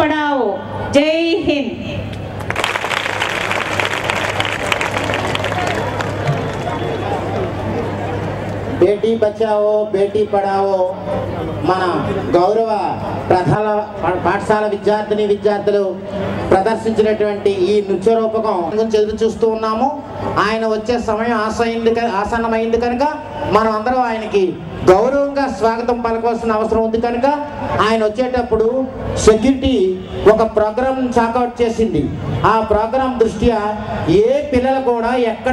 పడావో జై హింద్ బేటీ బచావో బేటీ పడావో మన గౌరవ ప్రధాన పా- పాఠశాల విద్యార్థిని విద్యార్థులు ప్రదర్శించినటువంటి ఈ నృత్య రూపకం గురించి ఎదురు చూస్తూ ఉన్నాము ఆయన వచ్చే సమయం ఆసైంది క- ఆసన్నమైంది కనుక మనం అందరం ఆయనకి గౌరవంగా స్వాగతం పలకవలసిన అవసరం ఉంది కనుక ఆయన వచ్చేటప్పుడు సెక్యూరిటీ ఒక ప్రోగ్రామ్ చాకౌట్ చేసింది ఆ ప్రోగ్రాం దృష్ట్యా ఏ పిల్లలు కూడా ఎక్కడ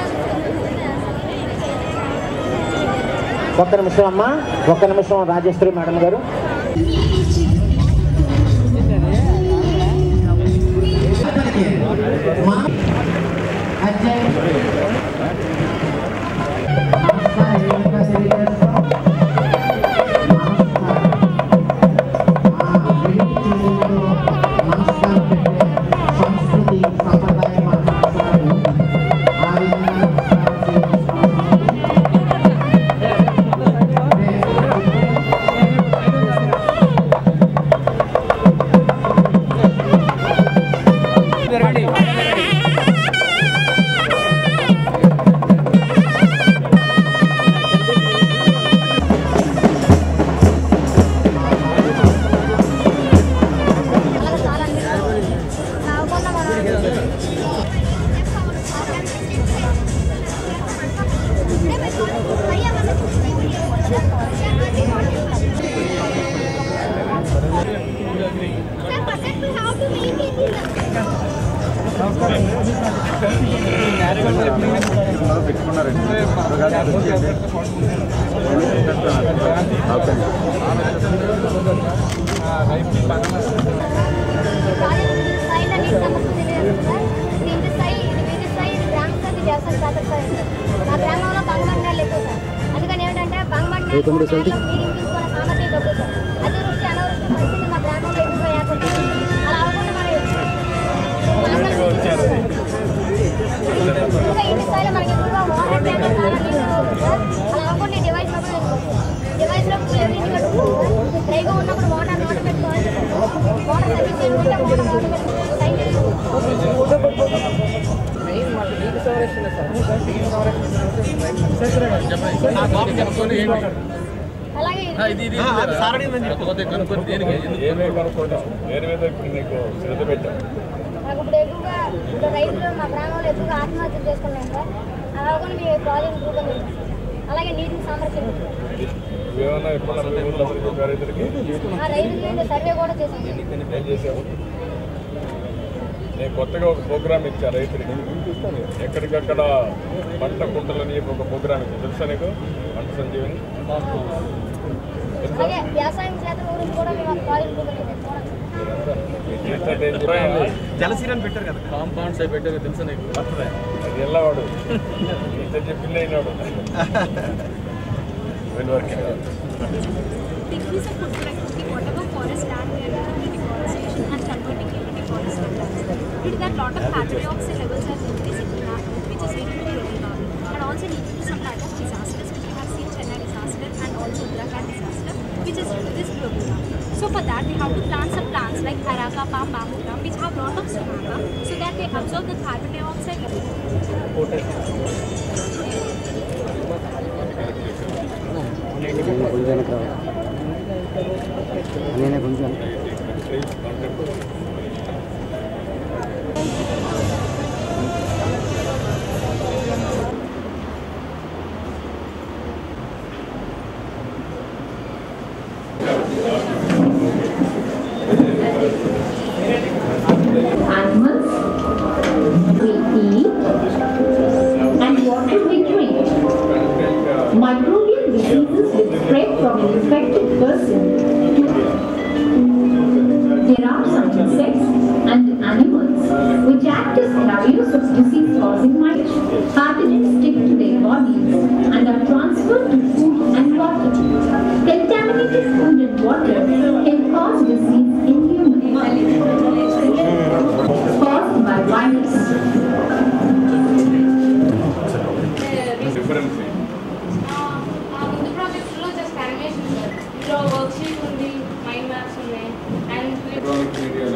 ఒక్క నిమిషం అమ్మా ఒక్క నిమిషం రాజేశ్వరి మేడం గారు సంస్కృతి సంప్రదాయం ఆ విధంగా మా గ్రామంలో బంగమండలు ఎక్కువ సార్ అందుకని ఏంటంటే బంగమండలు మీటింగ్ తీసుకునే సామర్థ్యం తక్కువ సార్ అతివృష్టి అనావృష్టి పరిస్థితి మా గ్రామంలో ఎక్కువ ఏర్పడుతుంది అలా అవ్వకుండా మనం ఇంకా ఇంటి స్థాయిలో మనకి ఎక్కువగా వాటర్ ట్యాంక్ చాలా నీళ్ళు సార్ అలా అవ్వకుండా ఈ డివైస్ లో డివైస్ లో ఎవరి ఇంటి కట్టుకోవాలి డ్రైగా ఉన్నప్పుడు వాటర్ నోట పెట్టుకోవాలి వాటర్ సఫిషియెంట్ ఉంటే వాటర్ నోట పెట్టుకోవాలి టైం అలాగే ఏమే కనుక్కోండి దేని మీద ఇప్పుడు నీకు శ్రద్ధ పెట్టాం మాకు ఇప్పుడు ఎక్కువగా ఇప్పుడు రైతులు మా గ్రామంలో ఎక్కువగా ఆత్మహత్యలు చేసుకున్నాం సార్ అలా కూడా మీ ప్రాజెక్ట్ రూపొందించాం అలాగే నీటిని సంరక్షించాం నువ్వేమన్నా ఎప్పుడన్నా మీ ఊళ్ళో అసలు చెప్పారు ఇద్దరికి ఆ రైతుల మీద సర్వే కూడా చేసాం ఏం చేసావు నేను కొత్తగా ఒక ప్రోగ్రామ్ ఇచ్చా రైతులకి ఎక్కడికక్కడ పంట కుంటలని చెప్పి ఒక ప్రోగ్రామ్ ఇచ్చా తెలుసా నీకు పంట సంజీవని తెలుసా అలాగే వ్యవసాయం క్షేత్రం గురించి కూడా మేము ఒక ప్రాజెక్ట్ రూపొందించాం మీరు చేసినట్టు ఏం చెప్పాలి? జలసీరని పెట్టారు కదా కాంపౌండ్స్ అవి పెట్టారు తెలుసా నీకు అది ఎల్లవాడు ఇంత చెప్పింది అయినాడు వెళ్ళి వరకు Decrease of food productivity, whatever forest land we are doing, deforestation and converting it into forest lands. Due to that, lot of carbon dioxide levels are increasing in our food, which is really very very low. And also due to some type of disasters, which we have seen Chennai disaster and also Uttarakhand disaster, which is due to this global warming. So for that, we have to plant some plants like Araka palm, bamboo palm, which have lot of stomata, so that they absorb the carbon dioxide. animals, we eat, and water we drink. Microbial diseases will spread from an infected person to there are some insects and animals which act as carriers of disease-causing mites. Pathogens stick to their bodies and are transferred to food and water. Contaminated food and water can cause disease in humans caused by virus. Difference ఆ ముందు ప్రాజెక్ట్లో just animation sir ఇందులో worksheet ఉంది mind maps ఉన్నాయి and electronic మీడియాలో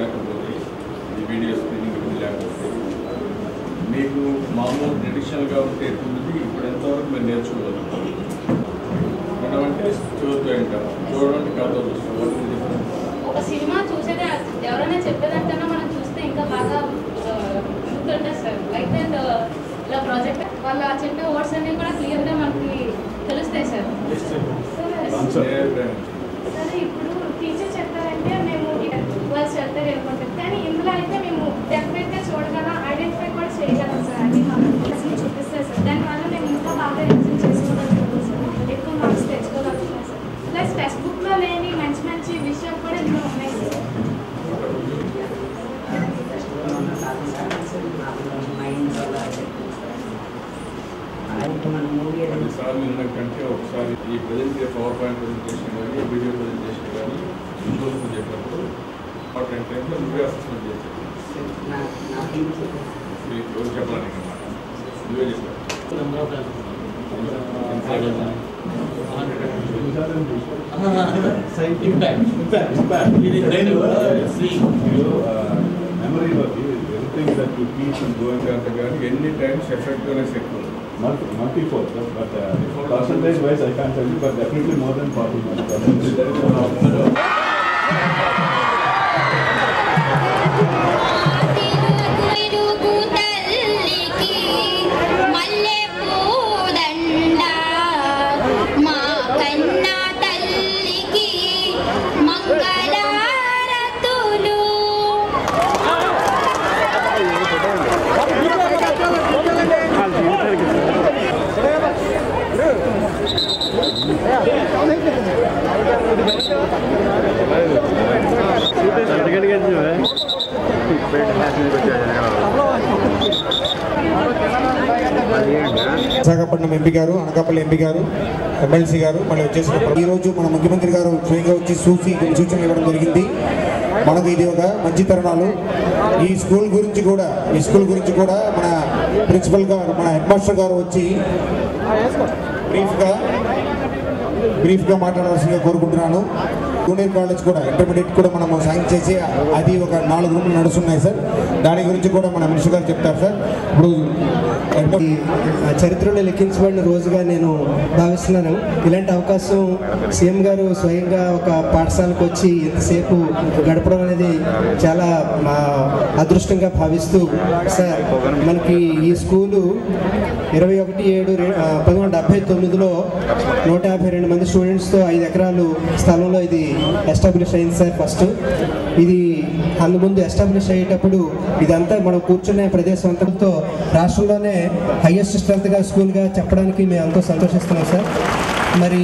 video screening ఉంది లేకపోతే మీకు మామూలు ట్రెడిషనల్గా ఉంటే ఎట్లుంది ఇప్పుడు ఎంతవరకు మీరు నేర్చుకోగలుగుతారు మనం అంటే చూస్తూ ఉంటాం చూడడానికి కథ చూస్తాం What is the difference? ఒక సినిమా చూసేదే ఎవరైనా చెప్పేదానికన్నా మనం చూస్తే ఇంకా బాగా ఆ, గుర్తుంటుంది సార్ లైక్ దట్ ఇలా ప్రాజెక్ట్ వాళ్ళు ఆ చెప్పే వర్డ్స్ అన్ని కూడా క్లియర్గా మనకి తెలుస్తాయి సార్ ఏ అభిప్రాయం? సరే ఇప్పుడు టీచర్ చెప్పారంటే మేము వాళ్ళు చెప్తారు అనుకుంటాం కానీ ఇందులో అయితే మేము డెఫినెట్గా చూడగలం ఐడెంటిఫై కూడా చేయగలం సార్ అది మాకు అసలు చూపిస్తారు సార్ దానివల్ల మేము ఇంకా బాగా రివిజన్ చేసుకోగలుగుతాం సార్ ఎక్కువ మార్క్స్ తెచ్చుకోగలుగుతాం సార్ ప్లస్ టెక్స్ట్ బుక్లో లేని మంచి మంచి విషయాలు కూడా ఇందులో ఉన్నాయి సార్ పదిసార్లు కంటే ఒకసారి ఈ ప్రజెంట్ పవర్ పాయింట్ ప్రజెంటేషన్ కానీ వీడియో ప్రజెంటేషన్ కానీ విజువల్స్ చెప్పినప్పుడు ఇంపార్టెంట్ టైంలో నువ్వే అసెస్మెంట్ చేసేది మీకు చెప్పాలి నువ్వే చెప్పాలి Impact, impact, impact. Then you uh, see. Memory బట్టి everything that you teach and going అంత కానీ ఎన్ని టైమ్స్ ఎఫెక్టివ్నెస్ ఎక్కువ ఉంది multi multi four but percentage wise I can't tell you but definitely more than forty percentage తిరుగు తల్లికి మల్లె పూదండ మా కన్నా తల్లికి మంగళారతులు విశాఖపట్నం ఎంపీ గారు అనకాపల్లి ఎంపీ గారు ఎమ్మెల్సీ గారు మళ్ళీ వచ్చేసిన ఈరోజు మన ముఖ్యమంత్రి గారు స్వయంగా వచ్చి చూసి కొన్ని సూచనలు ఇవ్వడం జరిగింది మనకు ఇది ఒక మంచి తరుణాలు ఈ స్కూల్ గురించి కూడా ఈ స్కూల్ గురించి కూడా మన ప్రిన్సిపల్ గారు మన హెడ్ మాస్టర్ గారు వచ్చి బ్రీఫ్గా బ్రీఫ్గా మాట్లాడవలసిందిగా కోరుకుంటున్నాను జూనియర్ కాలేజ్ కూడా ఇంటర్మీడియట్ కూడా మనం సాయం చేసి అది ఒక నాలుగు రూములు నడుస్తున్నాయి సార్ దాని గురించి కూడా మన మినిస్టర్ గారు చెప్తారు సార్ ఇప్పుడు ఈ చరిత్రలో లెక్కించబడిన రోజుగా నేను భావిస్తున్నాను ఇలాంటి అవకాశం సీఎం గారు స్వయంగా ఒక పాఠశాలకు వచ్చి ఇంతసేపు గడపడం అనేది చాలా మా అదృష్టంగా భావిస్తూ సార్ మనకి ఈ స్కూలు ఇరవై ఒకటి ఏడు రె- ఆ, పంతొమ్మిది వందల డెబ్బై తొమ్మిదిలో నూట యాభై రెండు మంది స్టూడెంట్స్తో ఐదు ఎకరాలు స్థలంలో ఇది ఎస్టాబ్లిష్ అయింది సార్ ఫస్ట్ ఇది అందు ముందు ఎస్టాబ్లిష్ అయ్యేటప్పుడు ఇదంతా మనం కూర్చునే ప్రదేశం అంతటితో రాష్ట్రంలోనే హైయెస్ట్ స్ట్రెంత్గా స్కూల్గా చెప్పడానికి మేము ఎంతో సంతోషిస్తున్నాం సార్ మరి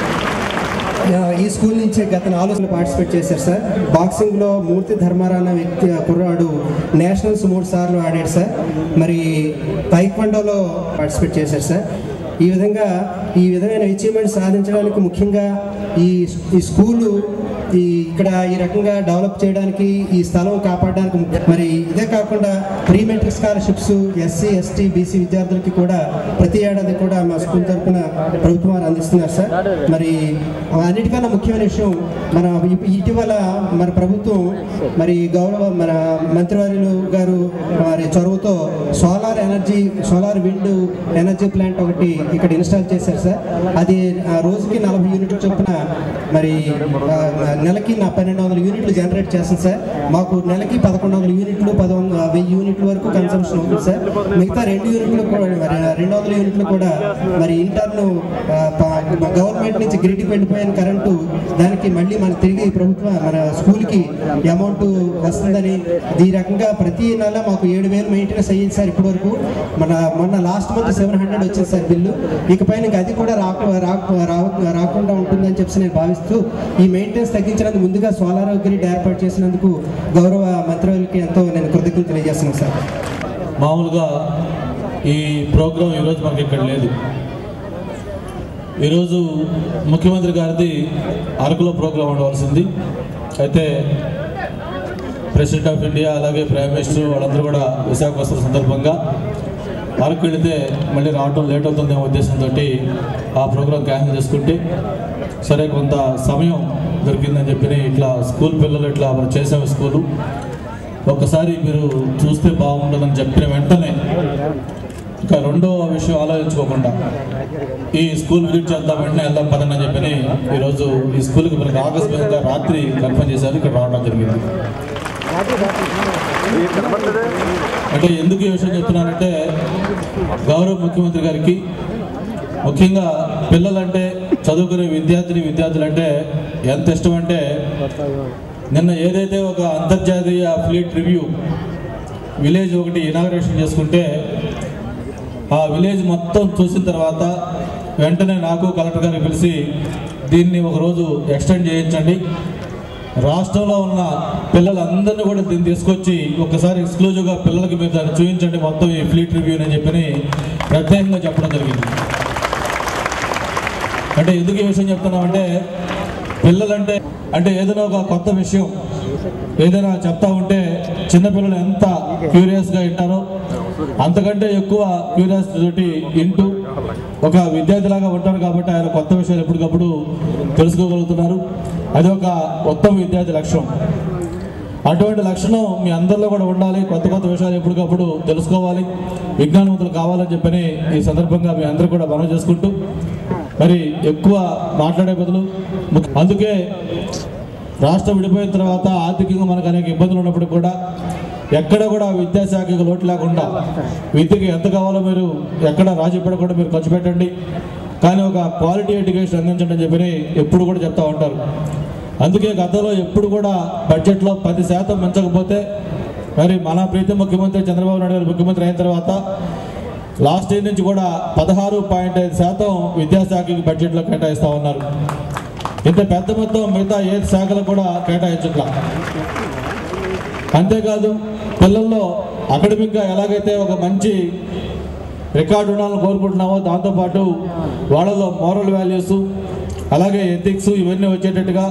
ఆ, ఈ స్కూల్ నుంచి గత నాలుగు పార్టిసిపేట్ చేశారు సార్ బాక్సింగ్లో మూర్తి ధర్మారా అన్న వ్యక్తి ఆ కుర్రాడు నేషనల్స్ మూడు సార్లు ఆడాడు సార్ మరి తైక్వండోలో పార్టిసిపేట్ చేశారు సార్ ఈ విధంగా ఈ విధమైన అచీవ్మెంట్ సాధించడానికి ముఖ్యంగా ఈ ఈ స్కూలు ఈ ఇక్కడ ఈ రకంగా డెవలప్ చేయడానికి ఈ స్థలం కాపాడడానికి ముఖ్య- మరి ఇదే కాకుండా pre matric scholarships SC ST BC విద్యార్థులకి కూడా ప్రతి ఏడాది కూడా మా స్కూల్ తరఫున ప్రభుత్వం వారు అందిస్తున్నారు సార్ మరి అన్నిటికన్నా ముఖ్యమైన విషయం మన ఇ- ఇటీవల మన ప్రభుత్వం మరి గౌరవ మన మంత్రివర్యులు గారు వారి చొరవతో solar energy solar wind energy plant ఒకటి ఇక్కడ ఇన్స్టాల్ చేశారు సార్ అది ఆ, రోజుకి నలభై యూనిట్ల చొప్పున మరి ఆ, నెలకి నా పన్నెండు వందల యూనిట్లు జనరేట్ చేస్తుంది సార్ మాకు నెలకి పదకొండు వందల యూనిట్లు పది వంద వెయ్యి యూనిట్ల వరకు కన్సంప్షన్ అవుతుంది సార్ మిగతా రెండు యూనిట్లు కూడా మరి రెండు వందల యూనిట్లు కూడా మరి ఇంటర్ను గవర్నమెంట్ నుంచి గ్రిడ్కి వెళ్ళిపోయిన కరెంటు దానికి మళ్ళీ మన తిరిగి ప్రభుత్వం మన స్కూల్కి అమౌంట్ వస్తుందని ఈ రకంగా ప్రతి నెల మాకు ఏడు వేలు మెయింటెనెన్స్ అయ్యింది సార్ ఇప్పటి వరకు మన మొన్న లాస్ట్ మంత్ సెవెన్ హండ్రెడ్ వచ్చింది సార్ బిల్లు ఇకపై ఇంకా అది కూడా రాకు రాకు- రా- రాకుండా ఉంటుందని చెప్పి నేను భావిస్తూ ఈ మెయింటెనెన్స్ తగ్గించినందుకు ముందుగా సోలార్ గ్రిడ్ ఏర్పాటు చేసినందుకు గౌరవ మంత్రులకి ఎంతో నేను కృతజ్ఞతలు తెలియజేస్తున్నాను సార్ మామూలుగా ఈ ప్రోగ్రాం ఈరోజు మనకి ఇక్కడ లేదు ఈరోజు ముఖ్యమంత్రి గారిది అరకులో ప్రోగ్రాం ఉండవలసింది అయితే ప్రెసిడెంట్ ఆఫ్ ఇండియా అలాగే ప్రైమ్ మినిస్టర్ వాళ్ళందరూ కూడా విశాఖ వస్తున్న సందర్భంగా అరకు వెళితే మళ్ళీ రావడం లేట్ అవుతుంది అనే ఉద్దేశంతో ఆ ప్రోగ్రాం క్యాన్సిల్ చేసుకుంటే సరే కొంత సమయం దొరికిందని చెప్పి ఇట్లా స్కూల్ పిల్లలు ఇట్లా మనం చేసాము స్కూలు ఒక్కసారి మీరు చూస్తే బాగుంటుందని చెప్పిన వెంటనే ఇక రెండో విషయం ఆలోచించుకోకుండా ఈ స్కూల్ విజిట్ చేద్దాం వెంటనే వెళ్దాం పదండి అని చెప్పని ఈరోజు ఈ స్కూల్కి మనకి ఆకస్మికంగా రాత్రి కన్ఫర్మ్ చేశారు ఇక్కడ రావడం జరిగింది అంటే ఎందుకు ఈ విషయం చెప్తున్నానంటే గౌరవ ముఖ్యమంత్రి గారికి ముఖ్యంగా పిల్లలంటే చదువుకునే విద్యార్థిని విద్యార్థులు అంటే ఎంత ఇష్టం అంటే నిన్న ఏదైతే ఒక అంతర్జాతీయ ఫ్లీట్ రివ్యూ విలేజ్ ఒకటి ఇనాగ్రేషన్ చేసుకుంటే ఆ విలేజ్ మొత్తం చూసిన తర్వాత వెంటనే నాకు కలెక్టర్ గారికి పిలిచి దీన్ని ఒకరోజు ఎక్స్టెండ్ చేయించండి రాష్ట్రంలో ఉన్న పిల్లలందరినీ కూడా దీన్ని తీసుకొచ్చి ఒకసారి ఎక్స్క్లూజివ్గా పిల్లలకి మీరు దాన్ని చూపించండి మొత్తం ఈ ఫ్లీట్ రివ్యూ అని చెప్పని ప్రత్యేకంగా చెప్పడం జరిగింది అంటే ఎందుకు ఈ విషయం చెప్తున్నామంటే పిల్లలంటే అంటే ఏదైనా ఒక కొత్త విషయం ఏదైనా చెప్తా ఉంటే చిన్నపిల్లలు ఎంత క్యూరియస్గా వింటారో అంతకంటే ఎక్కువ క్యూరియాసిటీ తోటి వింటూ ఒక విద్యార్థిలాగా ఉంటారు కాబట్టి ఆయన కొత్త విషయాలు ఎప్పటికప్పుడు తెలుసుకోగలుగుతున్నారు అది ఒక ఉత్తమ విద్యార్థి లక్ష్యం అటువంటి లక్షణం మీ అందరిలో కూడా ఉండాలి కొత్త కొత్త విషయాలు ఎప్పటికప్పుడు తెలుసుకోవాలి విజ్ఞానవంతులు కావాలని చెప్పని ఈ సందర్భంగా మీ అందరూ కూడా మనం చేసుకుంటూ మరి ఎక్కువ మాట్లాడే బదులు ముఖ్య- అందుకే రాష్ట్రం విడిపోయిన తర్వాత ఆర్థికంగా మనకు అనేక ఇబ్బందులు ఉన్నప్పుడు కూడా ఎక్కడ కూడా విద్యాశాఖకి లోటు లేకుండా విద్యకి ఎంత కావాలో మీరు ఎక్కడ రాజీ పడకుండా మీరు ఖర్చు పెట్టండి కానీ ఒక క్వాలిటీ ఎడ్యుకేషన్ అందించండి అని చెప్పి ఎప్పుడు కూడా చెప్తా ఉంటారు అందుకే గతంలో ఎప్పుడు కూడా బడ్జెట్లో పది శాతం పెంచకపోతే మరి మన ప్రీతి ముఖ్యమంత్రి చంద్రబాబు నాయుడు గారు ముఖ్యమంత్రి అయిన తర్వాత లాస్ట్ ఇయర్ నుంచి కూడా పదహారు పాయింట్ ఐదు శాతం విద్యాశాఖకి బడ్జెట్లో కేటాయిస్తా ఉన్నారు ఇంత పెద్ద మొత్తం మిగతా ఏ శాఖలు కూడా కేటాయించట్లా అంతేకాదు పిల్లల్లో అకాడమిక్గా ఎలాగైతే ఒక మంచి రికార్డు ఉండాలని కోరుకుంటున్నామో దాంతోపాటు వాళ్ళలో మోరల్ వాల్యూస్ అలాగే ఎథిక్స్ ఇవన్నీ వచ్చేటట్టుగా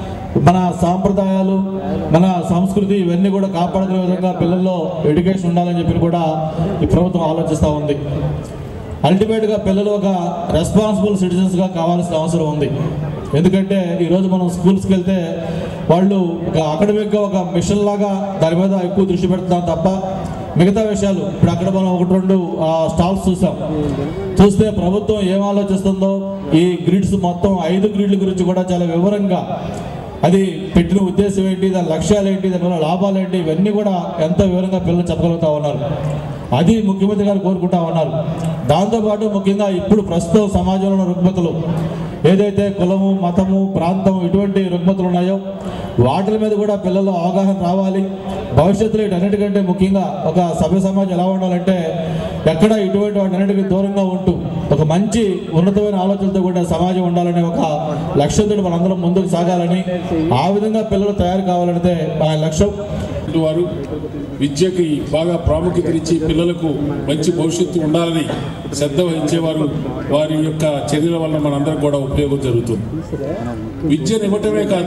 మన సాంప్రదాయాలు మన సంస్కృతి ఇవన్నీ కూడా కాపాడుకునే విధంగా పిల్లల్లో ఎడ్యుకేషన్ ఉండాలని చెప్పి కూడా ఈ ప్రభుత్వం ఆలోచిస్తూ ఉంది అల్టిమేట్గా పిల్లలు ఒక రెస్పాన్సిబుల్ సిటిజన్స్గా కావాల్సిన అవసరం ఉంది ఎందుకంటే ఈరోజు మనం స్కూల్స్కి వెళ్తే వాళ్ళు ఒక అకాడమిక్గా ఒక మిషన్ లాగా దాని మీద ఎక్కువ దృష్టి పెడుతున్నాం తప్ప మిగతా విషయాలు ఇప్పుడు అక్కడ మనం ఒకటి రెండు స్టాల్స్ చూసాం చూస్తే ప్రభుత్వం ఏం ఆలోచిస్తుందో ఈ గ్రిడ్స్ మొత్తం ఐదు గ్రిడ్ల గురించి కూడా చాలా వివరంగా అది పెట్టిన ఉద్దేశం ఏంటి దాని లక్ష్యాలు ఏంటి దానివల్ల లాభాలు ఏంటి ఇవన్నీ కూడా ఎంత వివరంగా పిల్లలు చెప్పగలుగుతా ఉన్నారు అది ముఖ్యమంత్రి గారు కోరుకుంటా ఉన్నారు దాంతోపాటు ముఖ్యంగా ఇప్పుడు ప్రస్తుతం సమాజంలో ఉన్న రుగ్మతలు ఏదైతే కులము మతము ప్రాంతం ఇటువంటి రుగ్మతలు ఉన్నాయో వాటి మీద కూడా పిల్లలు అవగాహన రావాలి భవిష్యత్తులో వీటన్నిటికంటే ముఖ్యంగా ఒక సభ్య సమాజం ఎలా ఉండాలంటే ఎక్కడ ఇటువంటి వాటన్నిటికీ దూరంగా ఉంటూ ఒక మంచి ఉన్నతమైన ఆలోచనలతో కూడా సమాజం ఉండాలనే ఒక లక్ష్యంతో మనందరం ముందుకు సాగాలని ఆ విధంగా పిల్లలు తయారు కావాలనేదే మన లక్ష్యం వారు విద్యకి బాగా ప్రాముఖ్యతనిచ్చి పిల్లలకు మంచి భవిష్యత్తు ఉండాలని శ్రద్ధ వహించేవారు వారి యొక్క చర్యల వల్ల మనందరం కూడా ఉపయోగం జరుగుతుంది విద్యను ఇవ్వటమే కాదు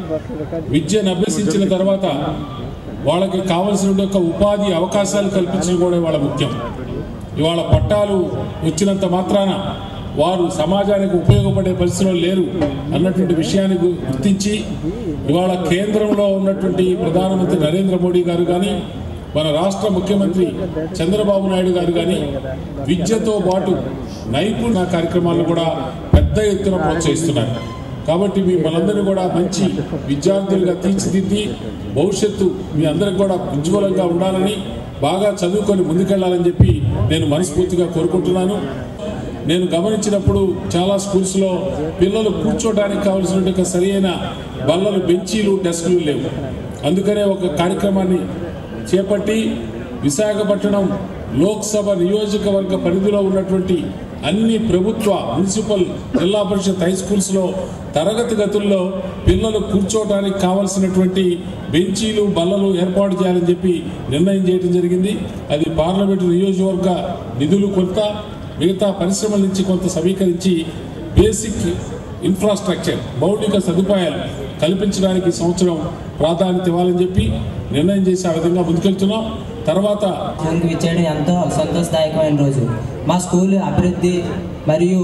విద్యను అభ్యసించిన తర్వాత వాళ్ళకి కావలసిన యొక్క ఉపాధి అవకాశాలు కల్పించడం కూడా వాళ్ళ ముఖ్యం ఇవాళ పట్టాలు వచ్చినంత మాత్రాన వారు సమాజానికి ఉపయోగపడే పరిస్థితిలో లేరు అన్నటువంటి విషయాన్ని గు- గుర్తించి ఇవాళ కేంద్రంలో ఉన్నటువంటి ప్రధానమంత్రి నరేంద్ర మోడీ గారు కానీ మన రాష్ట్ర ముఖ్యమంత్రి చంద్రబాబు నాయుడు గారు కానీ విద్యతో పాటు నైపుణ్య కార్యక్రమాలను కూడా పెద్ద ఎత్తున ప్రోత్సహిస్తున్నారు కాబట్టి మీ మనందరినీ కూడా మంచి విద్యార్థులుగా తీర్చిదిద్ది భవిష్యత్తు మీ అందరికి కూడా ఉజ్వలంగా ఉండాలని బాగా చదువుకొని ముందుకెళ్లాలని చెప్పి నేను మనస్ఫూర్తిగా కోరుకుంటున్నాను నేను గమనించినప్పుడు చాలా స్కూల్స్లో పిల్లలు కూర్చోడానికి కావాల్సిన సరైన బల్లలు బెంచీలు డెస్కులు లేవు అందుకనే ఒక కార్యక్రమాన్ని చేపట్టి విశాఖపట్నం లోక్సభ నియోజకవర్గ పరిధిలో ఉన్నటువంటి అన్ని ప్రభుత్వ మున్సిపల్ జిల్లా పరిషత్ హై స్కూల్స్లో తరగతి గతుల్లో పిల్లలు కూర్చోవడానికి కావలసినటువంటి బెంచీలు బల్లలు ఏర్పాటు చేయాలని చెప్పి నిర్ణయం చేయడం జరిగింది అది పార్లమెంటు నియోజకవర్గ నిధులు కొంత మిగతా పరిశ్రమల నుంచి కొంత సమీకరించి బేసిక్ ఇన్ఫ్రాస్ట్రక్చర్ మౌలిక సదుపాయాలు కల్పించడానికి ఈ సంవత్సరం ప్రాధాన్యత ఇవ్వాలని చెప్పి నిర్ణయం చేసి ఆ విధంగా ముందుకెళ్తున్నాం తర్వాత మనకు ఇచ్చేయడం ఎంతో సంతోషదాయకమైన రోజు మా స్కూల్ అభివృద్ధి మరియు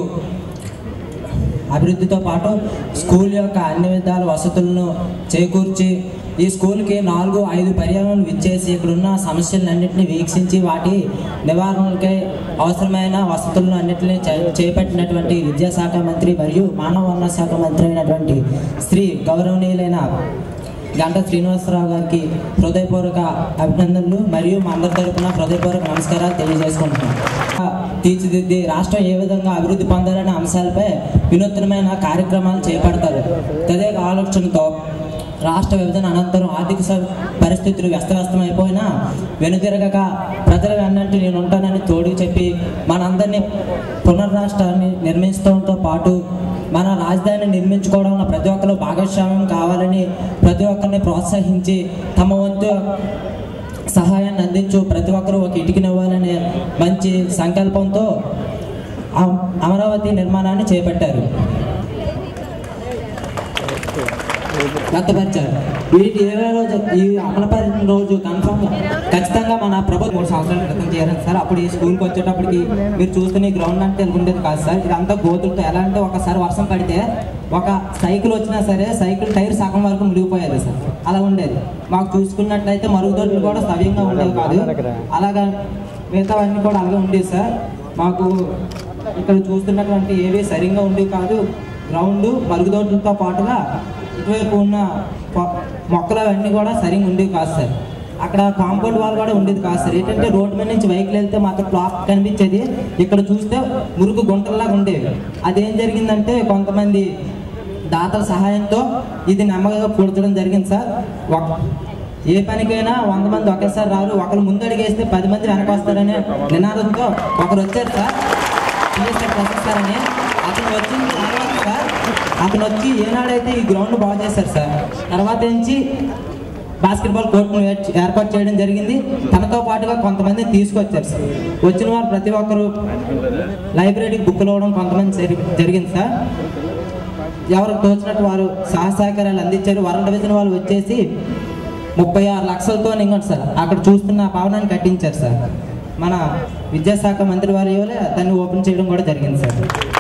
అభివృద్ధితో పాటు స్కూల్ యొక్క అన్ని విధాల వసతులను చేకూర్చి ఈ స్కూల్కి నాలుగు ఐదు పర్యావరణలు విచ్చేసి ఇక్కడున్న సమస్యలన్నింటినీ వీక్షించి వాటి నివారణలకై అవసరమైన వసతులను అన్నింటినీ చే- చేపట్టినటువంటి విద్యాశాఖ మంత్రి మరియు మానవ వనరుల శాఖ మంత్రి అయినటువంటి శ్రీ గౌరవనీయులైన గంట శ్రీనివాసరావు గారికి హృదయపూర్వక అభినందనలు మరియు మా అందరి తరపున హృదయపూర్వక నమస్కారాలు తెలియజేసుకుంటున్నాం తీర్చిదిద్ది రాష్ట్రం ఏ విధంగా అభివృద్ధి పొందాలనే అంశాలపై వినూత్నమైన కార్యక్రమాలు చేపడతారు తదేక ఆలోచనతో రాష్ట్ర విభజన అనంతరం ఆర్థిక స- పరిస్థితులు వ్యస్తవ్యస్తమైపోయినా వెనుతిరగక ప్రజల వెన్నంటి నేను ఉంటానని తోడు చెప్పి మనందరినీ పునర్రాష్ట్రాన్ని నిర్మించడంతో పాటు మన రాజధానిని నిర్మించుకోవడంలో ప్రతి ఒక్కరు భాగస్వామ్యం కావాలని ప్రతి ఒక్కరిని ప్రోత్సహించి తమ వంతు సహాయాన్ని అందించు ప్రతి ఒక్కరూ ఒక ఇటుకనివ్వాలనే మంచి సంకల్పంతో అమ- అమరావతి నిర్మాణాన్ని చేపట్టారు వ్యక్తపరిచారు వీటి ఏ రోజు ఈ అమలుపరిచిన రోజు కన్ఫర్మ్ ఖచ్చితంగా మన ప్రభుత్వం మూడు సంవత్సరాల క్రితం చేరారు సార్ అప్పుడు ఈ స్కూల్కి వచ్చేటప్పటికి మీరు చూస్తున్న ఈ గ్రౌండ్ అంటే ఉండేది కాదు సార్ ఇదంతా గోతులతో ఎలా అంటే ఒకసారి వర్షం పడితే ఒక సైకిల్ వచ్చినా సరే సైకిల్ టైర్ సగం వరకు మునిగిపోయేది సార్ అలా ఉండేది మాకు చూసుకున్నట్లయితే మరుగుదొడ్లు కూడా సవ్యంగా ఉండేవి కాదు అలాగా మిగతావన్నీ కూడా అలాగే ఉండేవి సార్ మాకు ఇక్కడ చూస్తున్నటువంటి ఏవి సరిగ్గా ఉండేవి కాదు గ్రౌండ్ మరుగుదొడ్లతో పాటుగా ఇటువైపు ఉన్న పొ- మొక్కలు అవన్నీ కూడా సరిగ్గా ఉండేవి కాదు సార్ అక్కడ కాంపౌండ్ వాల్ కూడా ఉండేది కాదు సార్ ఏంటంటే రోడ్డు మీద నుంచి వెహికల్ వెళ్తే మాత్రం క్లాక్ కనిపించేది ఇక్కడ చూస్తే మురుగు గుంటల్లాగా ఉండేవి అదేం జరిగిందంటే కొంతమంది దాతల సహాయంతో ఇది నెమ్మదిగా పూడ్చడం జరిగింది సార్ ఒక- ఏ పనికైనా వంద మంది ఒకేసారి రారు ఒకరు ముందడిగేస్తే పది మంది వెనక వస్తారనే నినాదంతో ఒకరు వచ్చారు సార్ పిఎస్ఆర్ ప్రసాద్ సార్ అని అతను వచ్చిన తర్వాత సార్ అతను వచ్చి ఏనాడైతే ఈ గ్రౌండ్ బాగు చేశారు సార్ తర్వాత నుంచి బాస్కెట్బాల్ కోర్టును ఏర్చ- ఏర్పాటు చేయడం జరిగింది తనతో పాటుగా కొంతమంది తీసుకొచ్చారు సార్ వచ్చిన వారు ప్రతి ఒక్కరు లైబ్రరీకి బుక్కులు ఇవ్వడం కొంతమంది జరి- జరిగింది సార్ ఎవరికి తోచినట్టు వారు సహాయ సహకారాలు అందించారు వరల్డ్ డివిజన్ వాళ్ళు వచ్చేసి ముప్పై ఆరు లక్షలతో ఇంకోటి సార్ అక్కడ చూస్తున్న భవనాన్ని కట్టించారు సార్ మన విద్యాశాఖ మంత్రి వారి వల్లే దాన్ని ఓపెన్ చేయడం కూడా జరిగింది సార్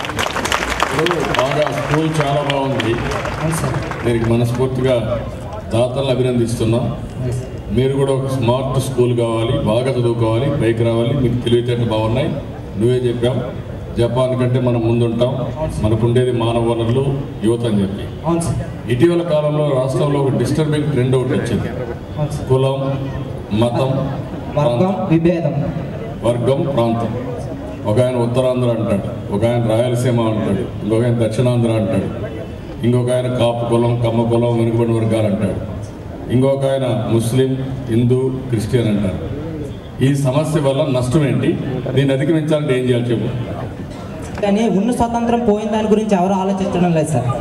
ఇప్పుడు బాగా స్కూల్ చాలా బాగుంది దీనికి మనస్ఫూర్తిగా దాతలను అభినందిస్తున్నాం మీరు కూడా ఒక స్మార్ట్ స్కూల్ కావాలి బాగా చదువుకోవాలి పైకి రావాలి మీకు తెలివితేటలు బాగున్నాయి నువ్వే చెప్పాం జపాన్ కంటే మనం ముందుంటాం మనకు ఉండేది మానవ వనరులు యువత అని చెప్పి అవును సార్ ఇటీవల కాలంలో రాష్ట్రంలో ఒక డిస్టర్బింగ్ ట్రెండ్ ఒకటి వచ్చింది కులం మతం వర్గం విభేదం వర్గం ప్రాంతం ఒక ఆయన ఉత్తరాంధ్ర అంటాడు ఒక ఆయన రాయలసీమ అంటాడు ఇంకొక ఆయన దక్షిణాంధ్ర అంటాడు ఇంకొక ఆయన కాపు కులం కమ్మ కులం వెనుకబడిన వర్గాలు అంటాడు ఇంకొక ఆయన ముస్లిం హిందూ క్రిస్టియన్ అంటారు ఈ సమస్య వల్ల నష్టం ఏంటి దీన్ని అధిగమించాలంటే ఏం చేయాలి చెప్పు కానీ ఉన్న స్వతంత్రం పోయిన దాని గురించి ఎవరు ఆలోచించడం లేదు సార్